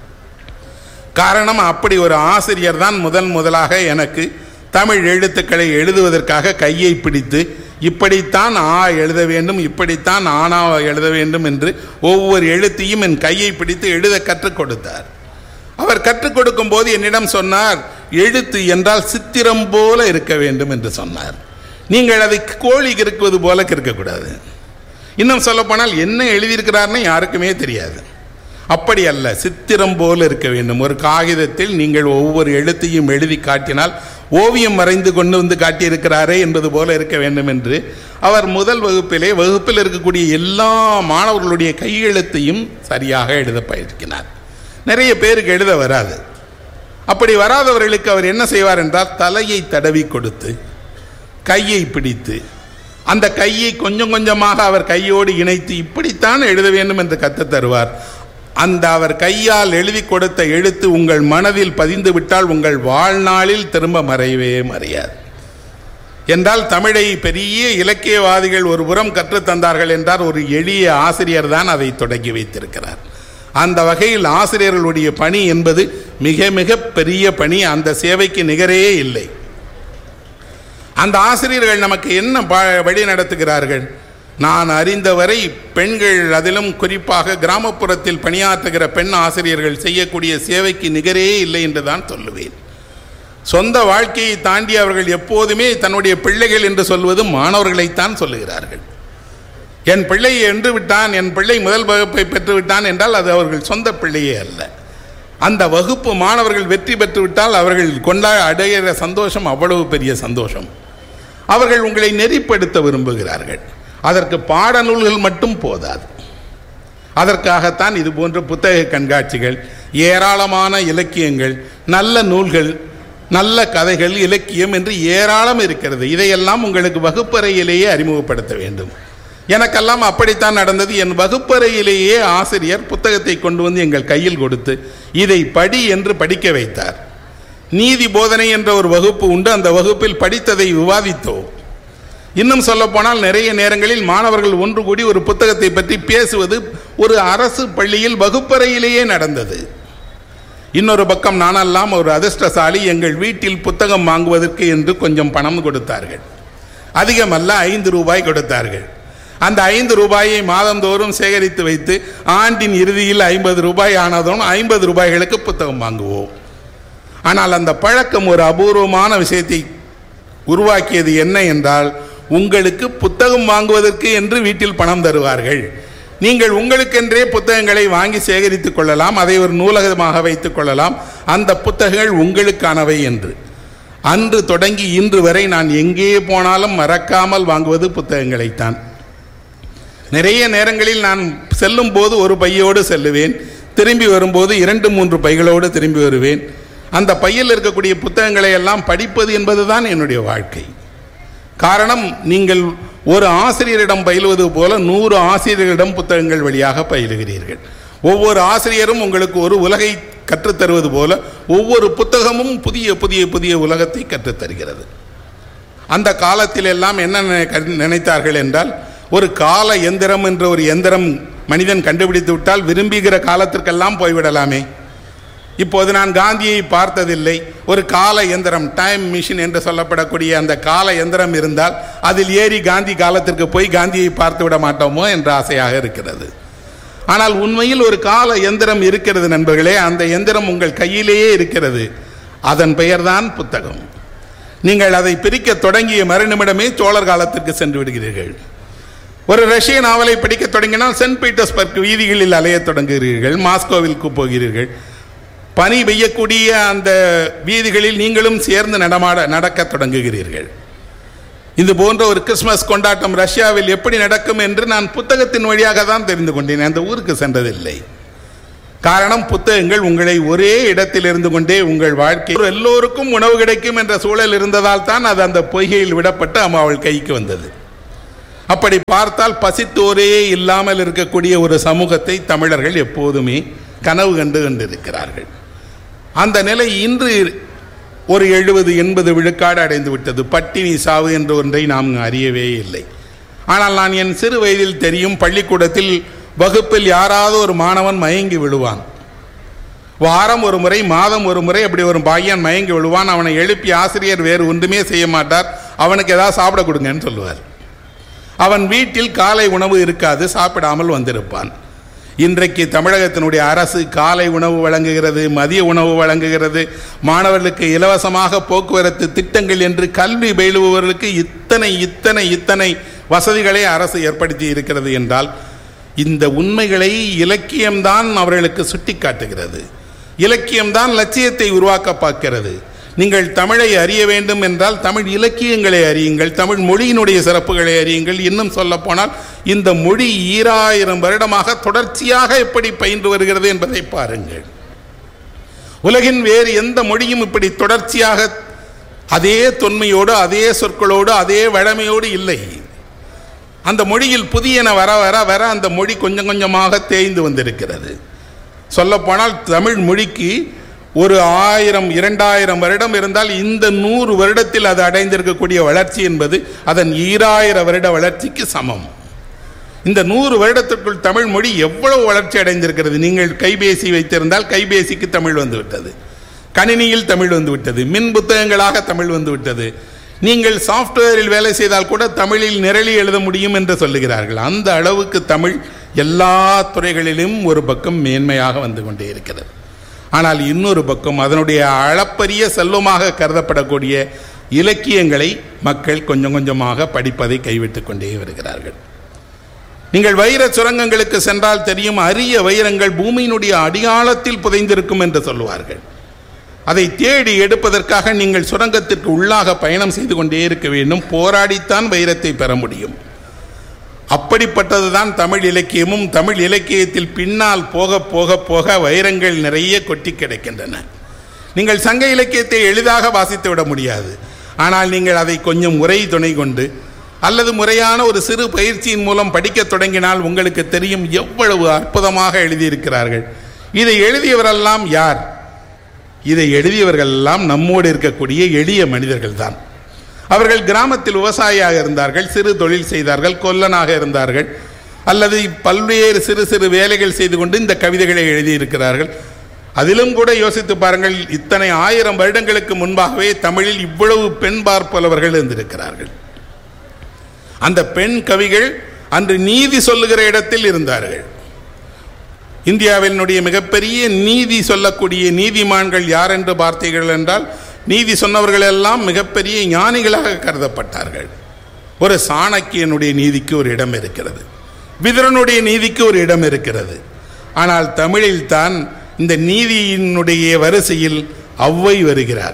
S7: காரணம் அப்படி ஒரு ஆசிரியர் தான் முதல் முதலாக எனக்கு தமிழ் எழுத்துக்களை எழுதுவதற்காக கையை பிடித்து இப்படித்தான் ஆ எழுத வேண்டும் இப்படித்தான் ஆனா எழுத வேண்டும் என்று ஒவ்வொரு எழுத்தையும் என் கையை பிடித்து எழுத கற்றுக் கொடுத்தார் அவர் கற்றுக் கொடுக்கும் போது என்னிடம் சொன்னார் எழுத்து என்றால் சித்திரம் போல இருக்க வேண்டும் என்று சொன்னார் நீங்கள் அதை கோழி கிறுக்குவது போல கிறுக்கக்கூடாது இன்னும் சொல்லப்போனால் என்ன எழுதியிருக்கிறார்னு யாருக்குமே தெரியாது அப்படி அல்ல சித்திரம் போல இருக்க வேண்டும் ஒரு காகிதத்தில் நீங்கள் ஒவ்வொரு எழுத்தையும் எழுதி காட்டினால் ஓவியம் வரைந்து கொண்டு வந்து காட்டியிருக்கிறாரே என்பது போல இருக்க வேண்டும் என்று அவர் முதல் வகுப்பிலே வகுப்பில் இருக்கக்கூடிய எல்லா மாணவர்களுடைய கையெழுத்தையும் சரியாக எழுத பயிர்க்கினார் நிறைய பேருக்கு எழுத வராது அப்படி வராதவர்களுக்கு அவர் என்ன செய்வார் என்றால் தலையை தடவி கொடுத்து கையை பிடித்து அந்த கையை கொஞ்சம் கொஞ்சமாக அவர் கையோடு இணைத்து இப்படித்தான் எழுத வேண்டும் என்று கற்றுத் தருவார் அந்த அவர் கையால் எழுதி கொடுத்த எழுத்து உங்கள் மனதில் பதிந்து விட்டால் உங்கள் வாழ்நாளில் திரும்ப மறையவே மறையாது என்றால் தமிழை பெரிய இலக்கியவாதிகள் ஒரு புறம் கற்றுத் தந்தார்கள் என்றால் ஒரு எளிய ஆசிரியர் தான் அதை தொடங்கி வைத்திருக்கிறார் அந்த வகையில் ஆசிரியர்களுடைய பணி என்பது மிக மிக பெரிய பணி அந்த சேவைக்கு நிகரே இல்லை அந்த ஆசிரியர்கள் நமக்கு என்ன ப- வழி நடத்துகிறார்கள் நான் அறிந்தவரை பெண்கள் அதிலும் குறிப்பாக கிராமப்புறத்தில் பணியாற்றுகிற பெண் ஆசிரியர்கள் செய்யக்கூடிய சேவைக்கு நிகரே இல்லை என்று தான் சொல்லுவேன் சொந்த வாழ்க்கையை தாண்டி அவர்கள் எப்போதுமே தன்னுடைய பிள்ளைகள் என்று சொல்வது மாணவர்களைத்தான் சொல்லுகிறார்கள் என் பிள்ளை என்று விட்டான் என் பிள்ளை முதல் வகுப்பை பெற்று விட்டான் என்றால் அது அவர்கள் சொந்த பிள்ளையே அல்ல அந்த வகுப்பு மாணவர்கள் வெற்றி பெற்று விட்டால் அவர்கள் கொண்டா அடைகிற சந்தோஷம் அவ்வளவு பெரிய சந்தோஷம் அவர்கள் உங்களை நெறிப்படுத்த விரும்புகிறார்கள் அதற்கு பாடநூல்கள் மட்டும் போதாது அதற்காகத்தான் இது போன்ற புத்தக கண்காட்சிகள் ஏராளமான இலக்கியங்கள் நல்ல நூல்கள் நல்ல கதைகள் இலக்கியம் என்று ஏராளம் இருக்கிறது இதையெல்லாம் உங்களுக்கு வகுப்பறையிலேயே அறிமுகப்படுத்த வேண்டும் எனக்கெல்லாம் அப்படித்தான் நடந்தது என் வகுப்பறையிலேயே ஆசிரியர் புத்தகத்தை கொண்டு வந்து எங்கள் கையில் கொடுத்து இதை படி என்று படிக்க வைத்தார் நீதி போதனை என்ற ஒரு வகுப்பு உண்டு அந்த வகுப்பில் படித்ததை விவாதித்தோம் இன்னும் சொல்லப்போனால் நிறைய நேரங்களில் மாணவர்கள் ஒன்று கூடி ஒரு புத்தகத்தை பற்றி பேசுவது ஒரு அரசு பள்ளியில் வகுப்பறையிலேயே நடந்தது இன்னொரு பக்கம் நானெல்லாம் ஒரு அதிர்ஷ்டசாலி எங்கள் வீட்டில் புத்தகம் வாங்குவதற்கு என்று கொஞ்சம் பணம் கொடுத்தார்கள் அதிகமல்ல ஐந்து ரூபாய் கொடுத்தார்கள் அந்த ஐந்து ரூபாயை மாதந்தோறும் சேகரித்து வைத்து ஆண்டின் இறுதியில் ஐம்பது ரூபாய் ஆனதும் ஐம்பது ரூபாய்களுக்கு புத்தகம் வாங்குவோம் ஆனால் அந்த பழக்கம் ஒரு அபூர்வமான விஷயத்தை உருவாக்கியது என்ன என்றால் உங்களுக்கு புத்தகம் வாங்குவதற்கு என்று வீட்டில் பணம் தருவார்கள் நீங்கள் உங்களுக்கென்றே புத்தகங்களை வாங்கி சேகரித்துக் கொள்ளலாம் அதை ஒரு நூலகமாக வைத்துக் கொள்ளலாம் அந்த புத்தகங்கள் உங்களுக்கானவை என்று அன்று தொடங்கி இன்று வரை நான் எங்கே போனாலும் மறக்காமல் வாங்குவது புத்தகங்களைத்தான் நிறைய நேரங்களில் நான் செல்லும் போது ஒரு பையோடு செல்லுவேன் திரும்பி வரும்போது இரண்டு மூன்று பைகளோடு திரும்பி வருவேன் அந்த பையில் இருக்கக்கூடிய புத்தகங்களை எல்லாம் படிப்பது என்பதுதான் என்னுடைய வாழ்க்கை காரணம் நீங்கள் ஒரு ஆசிரியரிடம் பயிலுவது போல நூறு ஆசிரியர்களிடம் புத்தகங்கள் வழியாக பயிலுகிறீர்கள் ஒவ்வொரு ஆசிரியரும் உங்களுக்கு ஒரு உலகை கற்றுத்தருவது போல ஒவ்வொரு புத்தகமும் புதிய புதிய புதிய உலகத்தை கற்றுத்தருகிறது அந்த காலத்தில் எல்லாம் என்ன நினை- நினைத்தார்கள் என்றால் ஒரு கால எந்திரம் என்ற ஒரு எந்திரம் மனிதன் கண்டுபிடித்து விட்டால் விரும்புகிற காலத்திற்கெல்லாம் போய்விடலாமே இப்போது நான் காந்தியை பார்த்ததில்லை ஒரு கால எந்திரம் டைம் மிஷின் என்று சொல்லப்படக்கூடிய அந்த கால எந்திரம் இருந்தால் அதில் ஏறி காந்தி காலத்திற்கு போய் காந்தியை பார்த்து விட மாட்டோமோ என்ற ஆசையாக இருக்கிறது ஆனால் உண்மையில் ஒரு கால எந்திரம் இருக்கிறது நண்பர்களே அந்த எந்திரம் உங்கள் கையிலேயே இருக்கிறது அதன் பெயர்தான் புத்தகம் நீங்கள் அதை பிரிக்க தொடங்கிய மறுநிமிடமே சோழர் காலத்திற்கு சென்று விடுகிறீர்கள் ஒரு ரஷ்ய நாவலை படிக்க தொடங்கினால் சென்ட் பீட்டர்ஸ்பர்க் வீதிகளில் அலையத் தொடங்குகிறீர்கள் மாஸ்கோவிற்கு போகிறீர்கள் பனி பெய்யக்கூடிய அந்த வீதிகளில் நீங்களும் சேர்ந்து நடமாட நடக்கத் தொடங்குகிறீர்கள் இது போன்ற ஒரு கிறிஸ்மஸ் கொண்டாட்டம் ரஷ்யாவில் எப்படி நடக்கும் என்று நான் புத்தகத்தின் வழியாக தான் தெரிந்து கொண்டேன் அந்த ஊருக்கு சென்றதில்லை காரணம் புத்தகங்கள் உங்களை ஒரே இடத்தில் இருந்து கொண்டே உங்கள் வாழ்க்கை எல்லோருக்கும் உணவு கிடைக்கும் என்ற சூழல் இருந்ததால் தான் அது அந்த பொய்கையில் விடப்பட்டு அம்மா அவள் கைக்கு வந்தது அப்படி பார்த்தால் பசித்தோரே இல்லாமல் இருக்கக்கூடிய ஒரு சமூகத்தை தமிழர்கள் எப்போதுமே கனவு கண்டு கொண்டிருக்கிறார்கள் அந்த நிலை இன்று ஒரு எழுபது எண்பது விழுக்காடு அடைந்து விட்டது பட்டினி சாவு என்ற ஒன்றை நாம் அறியவே இல்லை ஆனால் நான் என் சிறு வயதில் தெரியும் பள்ளிக்கூடத்தில் வகுப்பில் யாராவது ஒரு மாணவன் மயங்கி விழுவான் வாரம் ஒரு முறை மாதம் ஒரு முறை அப்படி ஒரு பையன் மயங்கி விழுவான் அவனை எழுப்பி ஆசிரியர் வேறு ஒன்றுமே செய்ய மாட்டார் அவனுக்கு ஏதாவது சாப்பிட கொடுங்கன்னு சொல்லுவார் அவன் வீட்டில் காலை உணவு இருக்காது சாப்பிடாமல் வந்திருப்பான் இன்றைக்கு தமிழகத்தினுடைய அரசு காலை உணவு வழங்குகிறது மதிய உணவு வழங்குகிறது மாணவர்களுக்கு இலவசமாக போக்குவரத்து திட்டங்கள் என்று கல்வி பயிலுபவர்களுக்கு இத்தனை இத்தனை இத்தனை வசதிகளை அரசு ஏற்படுத்தி இருக்கிறது என்றால் இந்த உண்மைகளை இலக்கியம்தான் அவர்களுக்கு சுட்டிக்காட்டுகிறது இலக்கியம்தான் லட்சியத்தை உருவாக்க பார்க்கிறது நீங்கள் தமிழை அறிய வேண்டும் என்றால் தமிழ் இலக்கியங்களை அறியுங்கள் தமிழ் மொழியினுடைய சிறப்புகளை அறியுங்கள் இன்னும் சொல்ல போனால் இந்த மொழி ஈராயிரம் வருடமாக தொடர்ச்சியாக எப்படி பயின்று வருகிறது என்பதை பாருங்கள் உலகின் வேறு எந்த மொழியும் இப்படி தொடர்ச்சியாக அதே தொன்மையோடு அதே சொற்களோடு அதே வழமையோடு இல்லை அந்த மொழியில் புதியன வர வர வர அந்த மொழி கொஞ்சம் கொஞ்சமாக தேய்ந்து வந்திருக்கிறது சொல்லப்போனால் தமிழ் மொழிக்கு ஒரு ஆயிரம் இரண்டாயிரம் வருடம் இருந்தால் இந்த நூறு வருடத்தில் அது அடைந்திருக்கக்கூடிய வளர்ச்சி என்பது அதன் ஈராயிரம் வருட வளர்ச்சிக்கு சமம் இந்த நூறு வருடத்திற்குள் தமிழ் மொழி எவ்வளவு வளர்ச்சி அடைந்திருக்கிறது நீங்கள் கைபேசி வைத்திருந்தால் கைபேசிக்கு தமிழ் வந்து விட்டது கணினியில் தமிழ் வந்து விட்டது மின் புத்தகங்களாக தமிழ் வந்து விட்டது நீங்கள் சாஃப்ட்வேரில் வேலை செய்தால் கூட தமிழில் நிரலி எழுத முடியும் என்று சொல்லுகிறார்கள் அந்த அளவுக்கு தமிழ் எல்லா துறைகளிலும் ஒரு பக்கம் மேன்மையாக வந்து கொண்டே இருக்கிறது ஆனால் இன்னொரு பக்கம் அதனுடைய அளப்பரிய செல்வமாக கருதப்படக்கூடிய இலக்கியங்களை மக்கள் கொஞ்சம் கொஞ்சமாக படிப்பதை கைவிட்டு கொண்டே வருகிறார்கள் நீங்கள் வைர சுரங்கங்களுக்கு சென்றால் தெரியும் அரிய வைரங்கள் பூமியினுடைய அடியாளத்தில் புதைந்திருக்கும் என்று சொல்லுவார்கள் அதை தேடி எடுப்பதற்காக நீங்கள் சுரங்கத்திற்கு உள்ளாக பயணம் செய்து கொண்டே இருக்க வேண்டும் போராடித்தான் வைரத்தை பெற முடியும் அப்படிப்பட்டதுதான் தமிழ் இலக்கியமும் தமிழ் இலக்கியத்தில் பின்னால் போக போக போக வைரங்கள் நிறைய கொட்டி கிடக்கின்றன நீங்கள் சங்க இலக்கியத்தை எளிதாக வாசித்து விட முடியாது ஆனால் நீங்கள் அதை கொஞ்சம் உரை துணை கொண்டு அல்லது முறையான ஒரு சிறு பயிற்சியின் மூலம் படிக்கத் தொடங்கினால் உங்களுக்கு தெரியும் எவ்வளவு அற்புதமாக எழுதியிருக்கிறார்கள் இதை எழுதியவரெல்லாம் யார் இதை எழுதியவர்கள் எல்லாம் நம்மோடு இருக்கக்கூடிய எளிய மனிதர்கள் தான் அவர்கள் கிராமத்தில் விவசாயியாக இருந்தார்கள் சிறு தொழில் செய்தார்கள் கொல்லனாக இருந்தார்கள் அல்லது பல்வேறு சிறு சிறு வேலைகள் செய்து கொண்டு இந்த கவிதைகளை எழுதியிருக்கிறார்கள் அதிலும் கூட யோசித்து பாருங்கள் இத்தனை ஆயிரம் வருடங்களுக்கு முன்பாகவே தமிழில் இவ்வளவு பெண் பார்ப்பவர்கள் இருந்திருக்கிறார்கள் அந்த பெண் கவிகள் அன்று நீதி சொல்லுகிற இடத்தில் இருந்தார்கள் இந்தியாவினுடைய மிகப்பெரிய நீதி சொல்லக்கூடிய நீதிமான்கள் யார் என்று பார்த்தீர்கள் என்றால் நீதி சொன்னவர்கள் எல்லாம் மிகப்பெரிய ஞானிகளாக கருதப்பட்டார்கள் ஒரு சாணக்கியனுடைய நீதிக்கு ஒரு இடம் இருக்கிறது விதுரனுடைய நீதிக்கு ஒரு இடம் இருக்கிறது ஆனால் தமிழில் தான் இந்த நீதியினுடைய வரிசையில் ஔவை வருகிறார்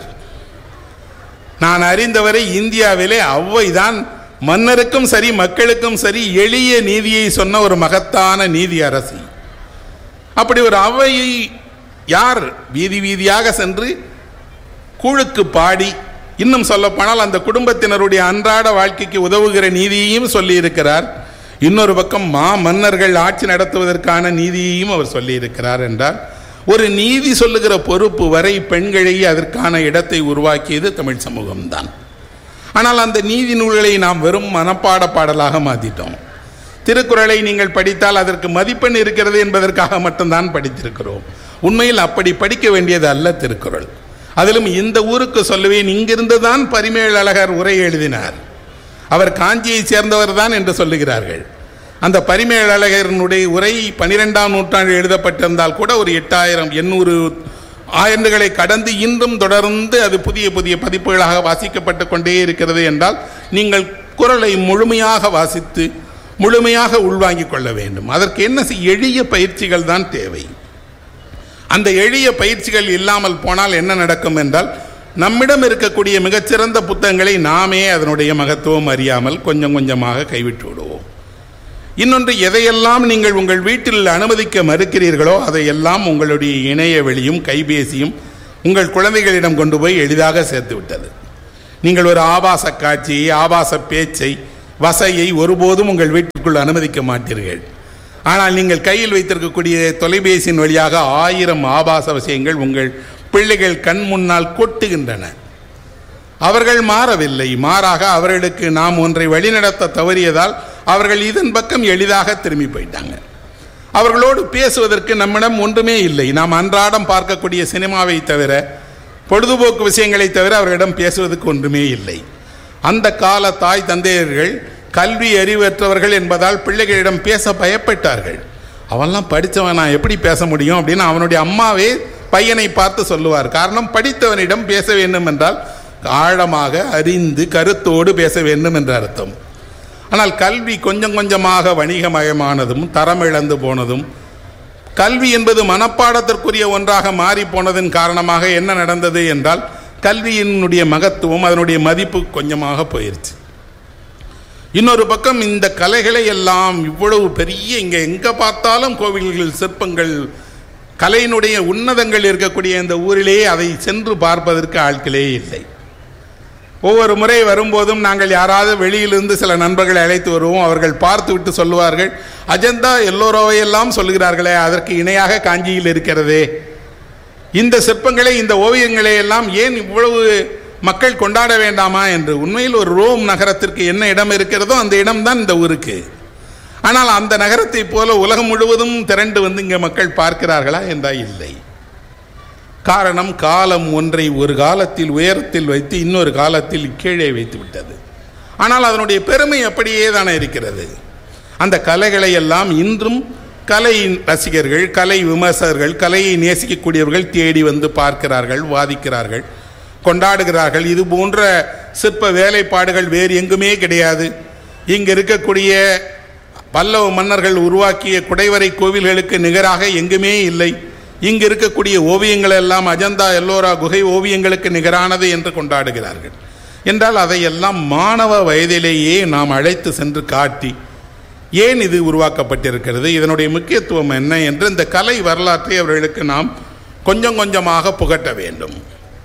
S7: நான் அறிந்தவரை இந்தியாவிலே ஔவை தான் மன்னருக்கும் சரி மக்களுக்கும் சரி எளிய நீதியை சொன்ன ஒரு மகத்தான நீதி அரசி அப்படி ஒரு அவையை யார் வீதி வீதியாக சென்று கூழுக்கு பாடி இன்னும் சொல்லப்போனால் அந்த குடும்பத்தினருடைய அன்றாட வாழ்க்கைக்கு உதவுகிற நீதியையும் சொல்லியிருக்கிறார் இன்னொரு பக்கம் மா மன்னர்கள் ஆட்சி நடத்துவதற்கான நீதியையும் அவர் சொல்லியிருக்கிறார் என்றால் ஒரு நீதி சொல்லுகிற பொறுப்பு வரை பெண்களை அதற்கான இடத்தை உருவாக்கியது தமிழ் சமூகம்தான் ஆனால் அந்த நீதி நூல்களை நாம் வெறும் மனப்பாட பாடலாக மாற்றிட்டோம் திருக்குறளை நீங்கள் படித்தால் அதற்கு மதிப்பெண் இருக்கிறது என்பதற்காக மட்டும்தான் படித்திருக்கிறோம் உண்மையில் அப்படி படிக்க வேண்டியது அல்ல திருக்குறள் அதிலும் இந்த ஊருக்கு சொல்லுவேன் இங்கிருந்து தான் பரிமேலழகர் உரை எழுதினார் அவர் காஞ்சியை சேர்ந்தவர் தான் என்று சொல்லுகிறார்கள் அந்த பரிமேலழகரனுடைய உரை பனிரெண்டாம் நூற்றாண்டில் எழுதப்பட்டிருந்தால் கூட ஒரு எட்டாயிரம் எண்ணூறு ஆண்டுகளை கடந்து இன்றும் தொடர்ந்து அது புதிய புதிய பதிப்புகளாக வாசிக்கப்பட்டு கொண்டே இருக்கிறது என்றால் நீங்கள் குரலை முழுமையாக வாசித்து முழுமையாக உள்வாங்கிக் கொள்ள வேண்டும் அதற்கு என்ன செய்- எளிய பயிற்சிகள் தான் தேவை அந்த எளிய பயிற்சிகள் இல்லாமல் போனால் என்ன நடக்கும் என்றால் நம்மிடம் இருக்கக்கூடிய மிகச்சிறந்த புத்தகங்களை நாமே அதனுடைய மகத்துவம் அறியாமல் கொஞ்சம் கொஞ்சமாக கைவிட்டு விடுவோம் இன்னொன்று எதையெல்லாம் நீங்கள் உங்கள் வீட்டில் அனுமதிக்க மறுக்கிறீர்களோ அதையெல்லாம் உங்களுடைய இணைய வெளியும் கைபேசியும் உங்கள் குழந்தைகளிடம் கொண்டு போய் எளிதாக சேர்த்து விட்டது நீங்கள் ஒரு ஆபாச காட்சியை ஆபாச பேச்சை வசையை ஒருபோதும் உங்கள் வீட்டிற்குள் அனுமதிக்க மாட்டீர்கள் ஆனால் நீங்கள் கையில் வைத்திருக்கக்கூடிய தொலைபேசியின் வழியாக ஆயிரம் ஆபாச விஷயங்கள் உங்கள் பிள்ளைகள் கண் முன்னால் கொட்டுகின்றன அவர்கள் மாறவில்லை மாறாக அவர்களுக்கு நாம் ஒன்றை வழிநடத்த தவறியதால் அவர்கள் இதன் பக்கம் எளிதாக திரும்பி போயிட்டாங்க அவர்களோடு பேசுவதற்கு நம்மிடம் ஒன்றுமே இல்லை நாம் அன்றாடம் பார்க்கக்கூடிய சினிமாவை தவிர பொழுதுபோக்கு விஷயங்களை தவிர அவர்களிடம் பேசுவதற்கு ஒன்றுமே இல்லை அந்த கால தாய் தந்தையர்கள் கல்வி அறிவற்றவர்கள் என்பதால் பிள்ளைகளிடம் பேச பயப்பட்டார்கள் அவன்லாம் படித்தவன் நான் எப்படி பேச முடியும் அப்படின்னு அவனுடைய அம்மாவே பையனை பார்த்து சொல்லுவார் காரணம் படித்தவனிடம் பேச வேண்டும் என்றால் ஆழமாக அறிந்து கருத்தோடு பேச வேண்டும் என்ற அர்த்தம் ஆனால் கல்வி கொஞ்சம் கொஞ்சமாக வணிகமயமானதும் தரம் இழந்து போனதும் கல்வி என்பது மனப்பாடத்திற்குரிய ஒன்றாக மாறி போனதன் காரணமாக என்ன நடந்தது என்றால் கல்வியினுடைய மகத்துவம் அதனுடைய மதிப்பு கொஞ்சமாக போயிருச்சு இன்னொரு பக்கம் இந்த கலைகளை எல்லாம் இவ்வளவு பெரிய இங்கே எங்கே பார்த்தாலும் கோவில்கள் சிற்பங்கள் கலையினுடைய உன்னதங்கள் இருக்கக்கூடிய இந்த ஊரிலேயே அதை சென்று பார்ப்பதற்கு ஆட்களே இல்லை ஒவ்வொரு முறை வரும்போதும் நாங்கள் யாராவது வெளியிலிருந்து சில நண்பர்களை அழைத்து வருவோம் அவர்கள் பார்த்து விட்டு சொல்லுவார்கள் அஜந்தா எல்லோரோவையெல்லாம் சொல்லுகிறார்களே அதற்கு இணையாக காஞ்சியில் இருக்கிறதே இந்த சிற்பங்களை இந்த ஓவியங்களை எல்லாம் ஏன் இவ்வளவு மக்கள் கொண்டாட வேண்டாமா என்று உண்மையில் ஒரு ரோம் நகரத்திற்கு என்ன இடம் இருக்கிறதோ அந்த இடம்தான் இந்த ஊருக்கு ஆனால் அந்த நகரத்தை போல உலகம் முழுவதும் திரண்டு வந்து இங்கே மக்கள் பார்க்கிறார்களா என்றால் இல்லை காரணம் காலம் ஒன்றை ஒரு காலத்தில் உயரத்தில் வைத்து இன்னொரு காலத்தில் கீழே வைத்து விட்டது ஆனால் அதனுடைய பெருமை அப்படியே தானே இருக்கிறது அந்த கலைகளை எல்லாம் இன்றும் கலை ரசிகர்கள் கலை விமர்சகர்கள் கலையை நேசிக்கக்கூடியவர்கள் தேடி வந்து பார்க்கிறார்கள் வாதிக்கிறார்கள் கொண்டாடுகிறார்கள் இது போன்ற சிற்ப வேலைப்பாடுகள் வேறு எங்குமே கிடையாது இங்கு இருக்கக்கூடிய பல்லவ மன்னர்கள் உருவாக்கிய குடைவரை கோவில்களுக்கு நிகராக எங்குமே இல்லை இங்கு இருக்கக்கூடிய ஓவியங்கள் எல்லாம் அஜந்தா எல்லோரா குகை ஓவியங்களுக்கு நிகரானது என்று கொண்டாடுகிறார்கள் என்றால் அதையெல்லாம் மாணவ வயதிலேயே நாம் அழைத்து சென்று காட்டி ஏன் இது உருவாக்கப்பட்டிருக்கிறது இதனுடைய முக்கியத்துவம் என்ன என்று இந்த கலை வரலாற்றை அவர்களுக்கு நாம் கொஞ்சம் கொஞ்சமாக புகட்ட வேண்டும்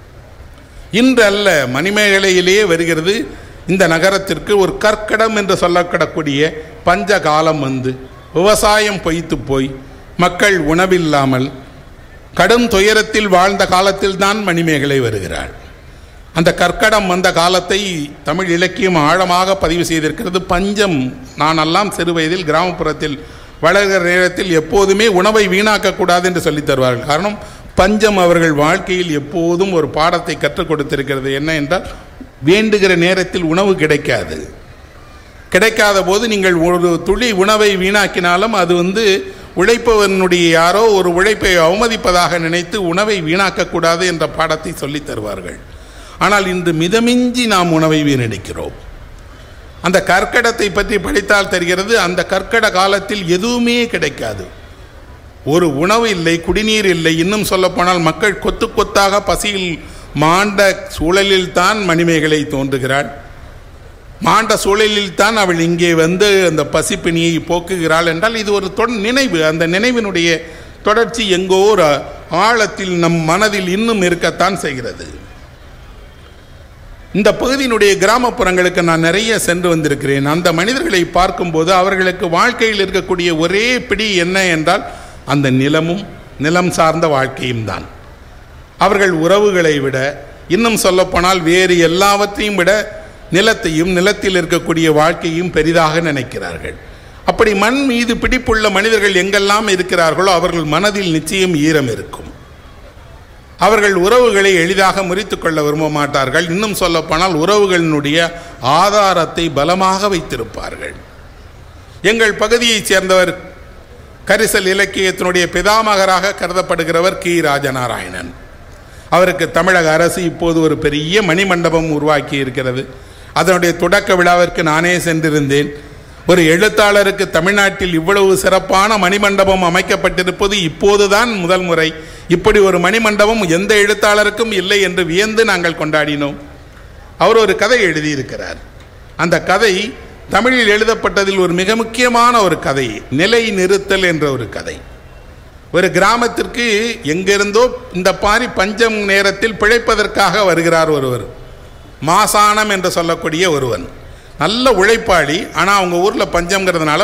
S7: இன்று அல்ல மணிமேகலையிலேயே வருகிறது இந்த நகரத்திற்கு ஒரு கற்கடம் என்று சொல்லப்படக்கூடிய பஞ்ச காலம் வந்து விவசாயம் பொய்த்து போய் மக்கள் உணவில்லாமல் கடும் துயரத்தில் வாழ்ந்த காலத்தில்தான் மணிமேகலை வருகிறாள் அந்த கற்கடம் வந்த காலத்தை தமிழ் இலக்கியம் ஆழமாக பதிவு செய்திருக்கிறது பஞ்சம் நானெல்லாம் சிறு வயதில் கிராமப்புறத்தில் வளர்கிற நேரத்தில் எப்போதுமே உணவை வீணாக்கக்கூடாது என்று சொல்லித் தருவார்கள் காரணம் பஞ்சம் அவர்கள் வாழ்க்கையில் எப்போதும் ஒரு பாடத்தை கற்றுக் கொடுத்திருக்கிறது என்ன என்றால் வேண்டுகிற நேரத்தில் உணவு கிடைக்காது கிடைக்காத போது நீங்கள் ஒரு துளி உணவை வீணாக்கினாலும் அது வந்து உழைப்பவனுடைய யாரோ ஒரு உழைப்பை அவமதிப்பதாக நினைத்து உணவை வீணாக்கக்கூடாது என்ற பாடத்தை சொல்லித் தருவார்கள் ஆனால் இன்று மிதமிஞ்சி நாம் உணவை வீணடிக்கிறோம் அந்த கற்கடத்தை பற்றி படித்தால் தெரிகிறது அந்த கற்கட காலத்தில் எதுவுமே கிடைக்காது ஒரு உணவு இல்லை குடிநீர் இல்லை இன்னும் சொல்லப்போனால் மக்கள் கொத்து கொத்தாக பசியில் மாண்ட சூழலில் தான் மணிமேகலை தோன்றுகிறாள் மாண்ட சூழலில் தான் அவள் இங்கே வந்து அந்த பசிப்பிணியை போக்குகிறாள் என்றால் இது ஒரு தொட நினைவு அந்த நினைவினுடைய தொடர்ச்சி எங்கோ ஒரு ஆழத்தில் நம் மனதில் இன்னும் இருக்கத்தான் செய்கிறது இந்த பகுதியினுடைய கிராமப்புறங்களுக்கு நான் நிறைய சென்று வந்திருக்கிறேன் அந்த மனிதர்களை பார்க்கும்போது அவர்களுக்கு வாழ்க்கையில் இருக்கக்கூடிய ஒரே பிடி என்ன என்றால் அந்த நிலமும் நிலம் சார்ந்த வாழ்க்கையும் தான் அவர்கள் உறவுகளை விட இன்னும் சொல்லப்போனால் வேறு எல்லாவற்றையும் விட நிலத்தையும் நிலத்தில் இருக்கக்கூடிய வாழ்க்கையும் பெரிதாக நினைக்கிறார்கள் அப்படி மண் மீது பிடிப்புள்ள மனிதர்கள் எங்கெல்லாம் இருக்கிறார்களோ அவர்கள் மனதில் நிச்சயம் ஈரம் இருக்கும் அவர்கள் உறவுகளை எளிதாக முறித்துக் கொள்ள விரும்ப மாட்டார்கள் இன்னும் சொல்லப்போனால் உறவுகளினுடைய ஆதாரத்தை பலமாக வைத்திருப்பார்கள் எங்கள் பகுதியைச் சேர்ந்தவர் கரிசல் இலக்கியத்தினுடைய பிதாமகராக கருதப்படுகிறவர் கி ராஜநாராயணன் அவருக்கு தமிழக அரசு இப்போது ஒரு பெரிய மணிமண்டபம் உருவாக்கி இருக்கிறது அதனுடைய தொடக்க விழாவிற்கு நானே சென்றிருந்தேன் ஒரு எழுத்தாளருக்கு தமிழ்நாட்டில் இவ்வளவு சிறப்பான மணிமண்டபம் அமைக்கப்பட்டிருப்பது இப்போதுதான் முதல் முறை இப்படி ஒரு மணிமண்டபம் எந்த எழுத்தாளருக்கும் இல்லை என்று வியந்து நாங்கள் கொண்டாடினோம் அவர் ஒரு கதை எழுதியிருக்கிறார் அந்த கதை தமிழில் எழுதப்பட்டதில் ஒரு மிக முக்கியமான ஒரு கதை நிலை நிறுத்தல் என்ற ஒரு கதை ஒரு கிராமத்திற்கு எங்கிருந்தோ இந்த பாரி பஞ்சம் நேரத்தில் பிழைப்பதற்காக வருகிறார் ஒருவர் மாசானம் என்று சொல்லக்கூடிய ஒருவன் நல்ல உழைப்பாளி ஆனால் அவங்க ஊரில் பஞ்சம்ங்கிறதுனால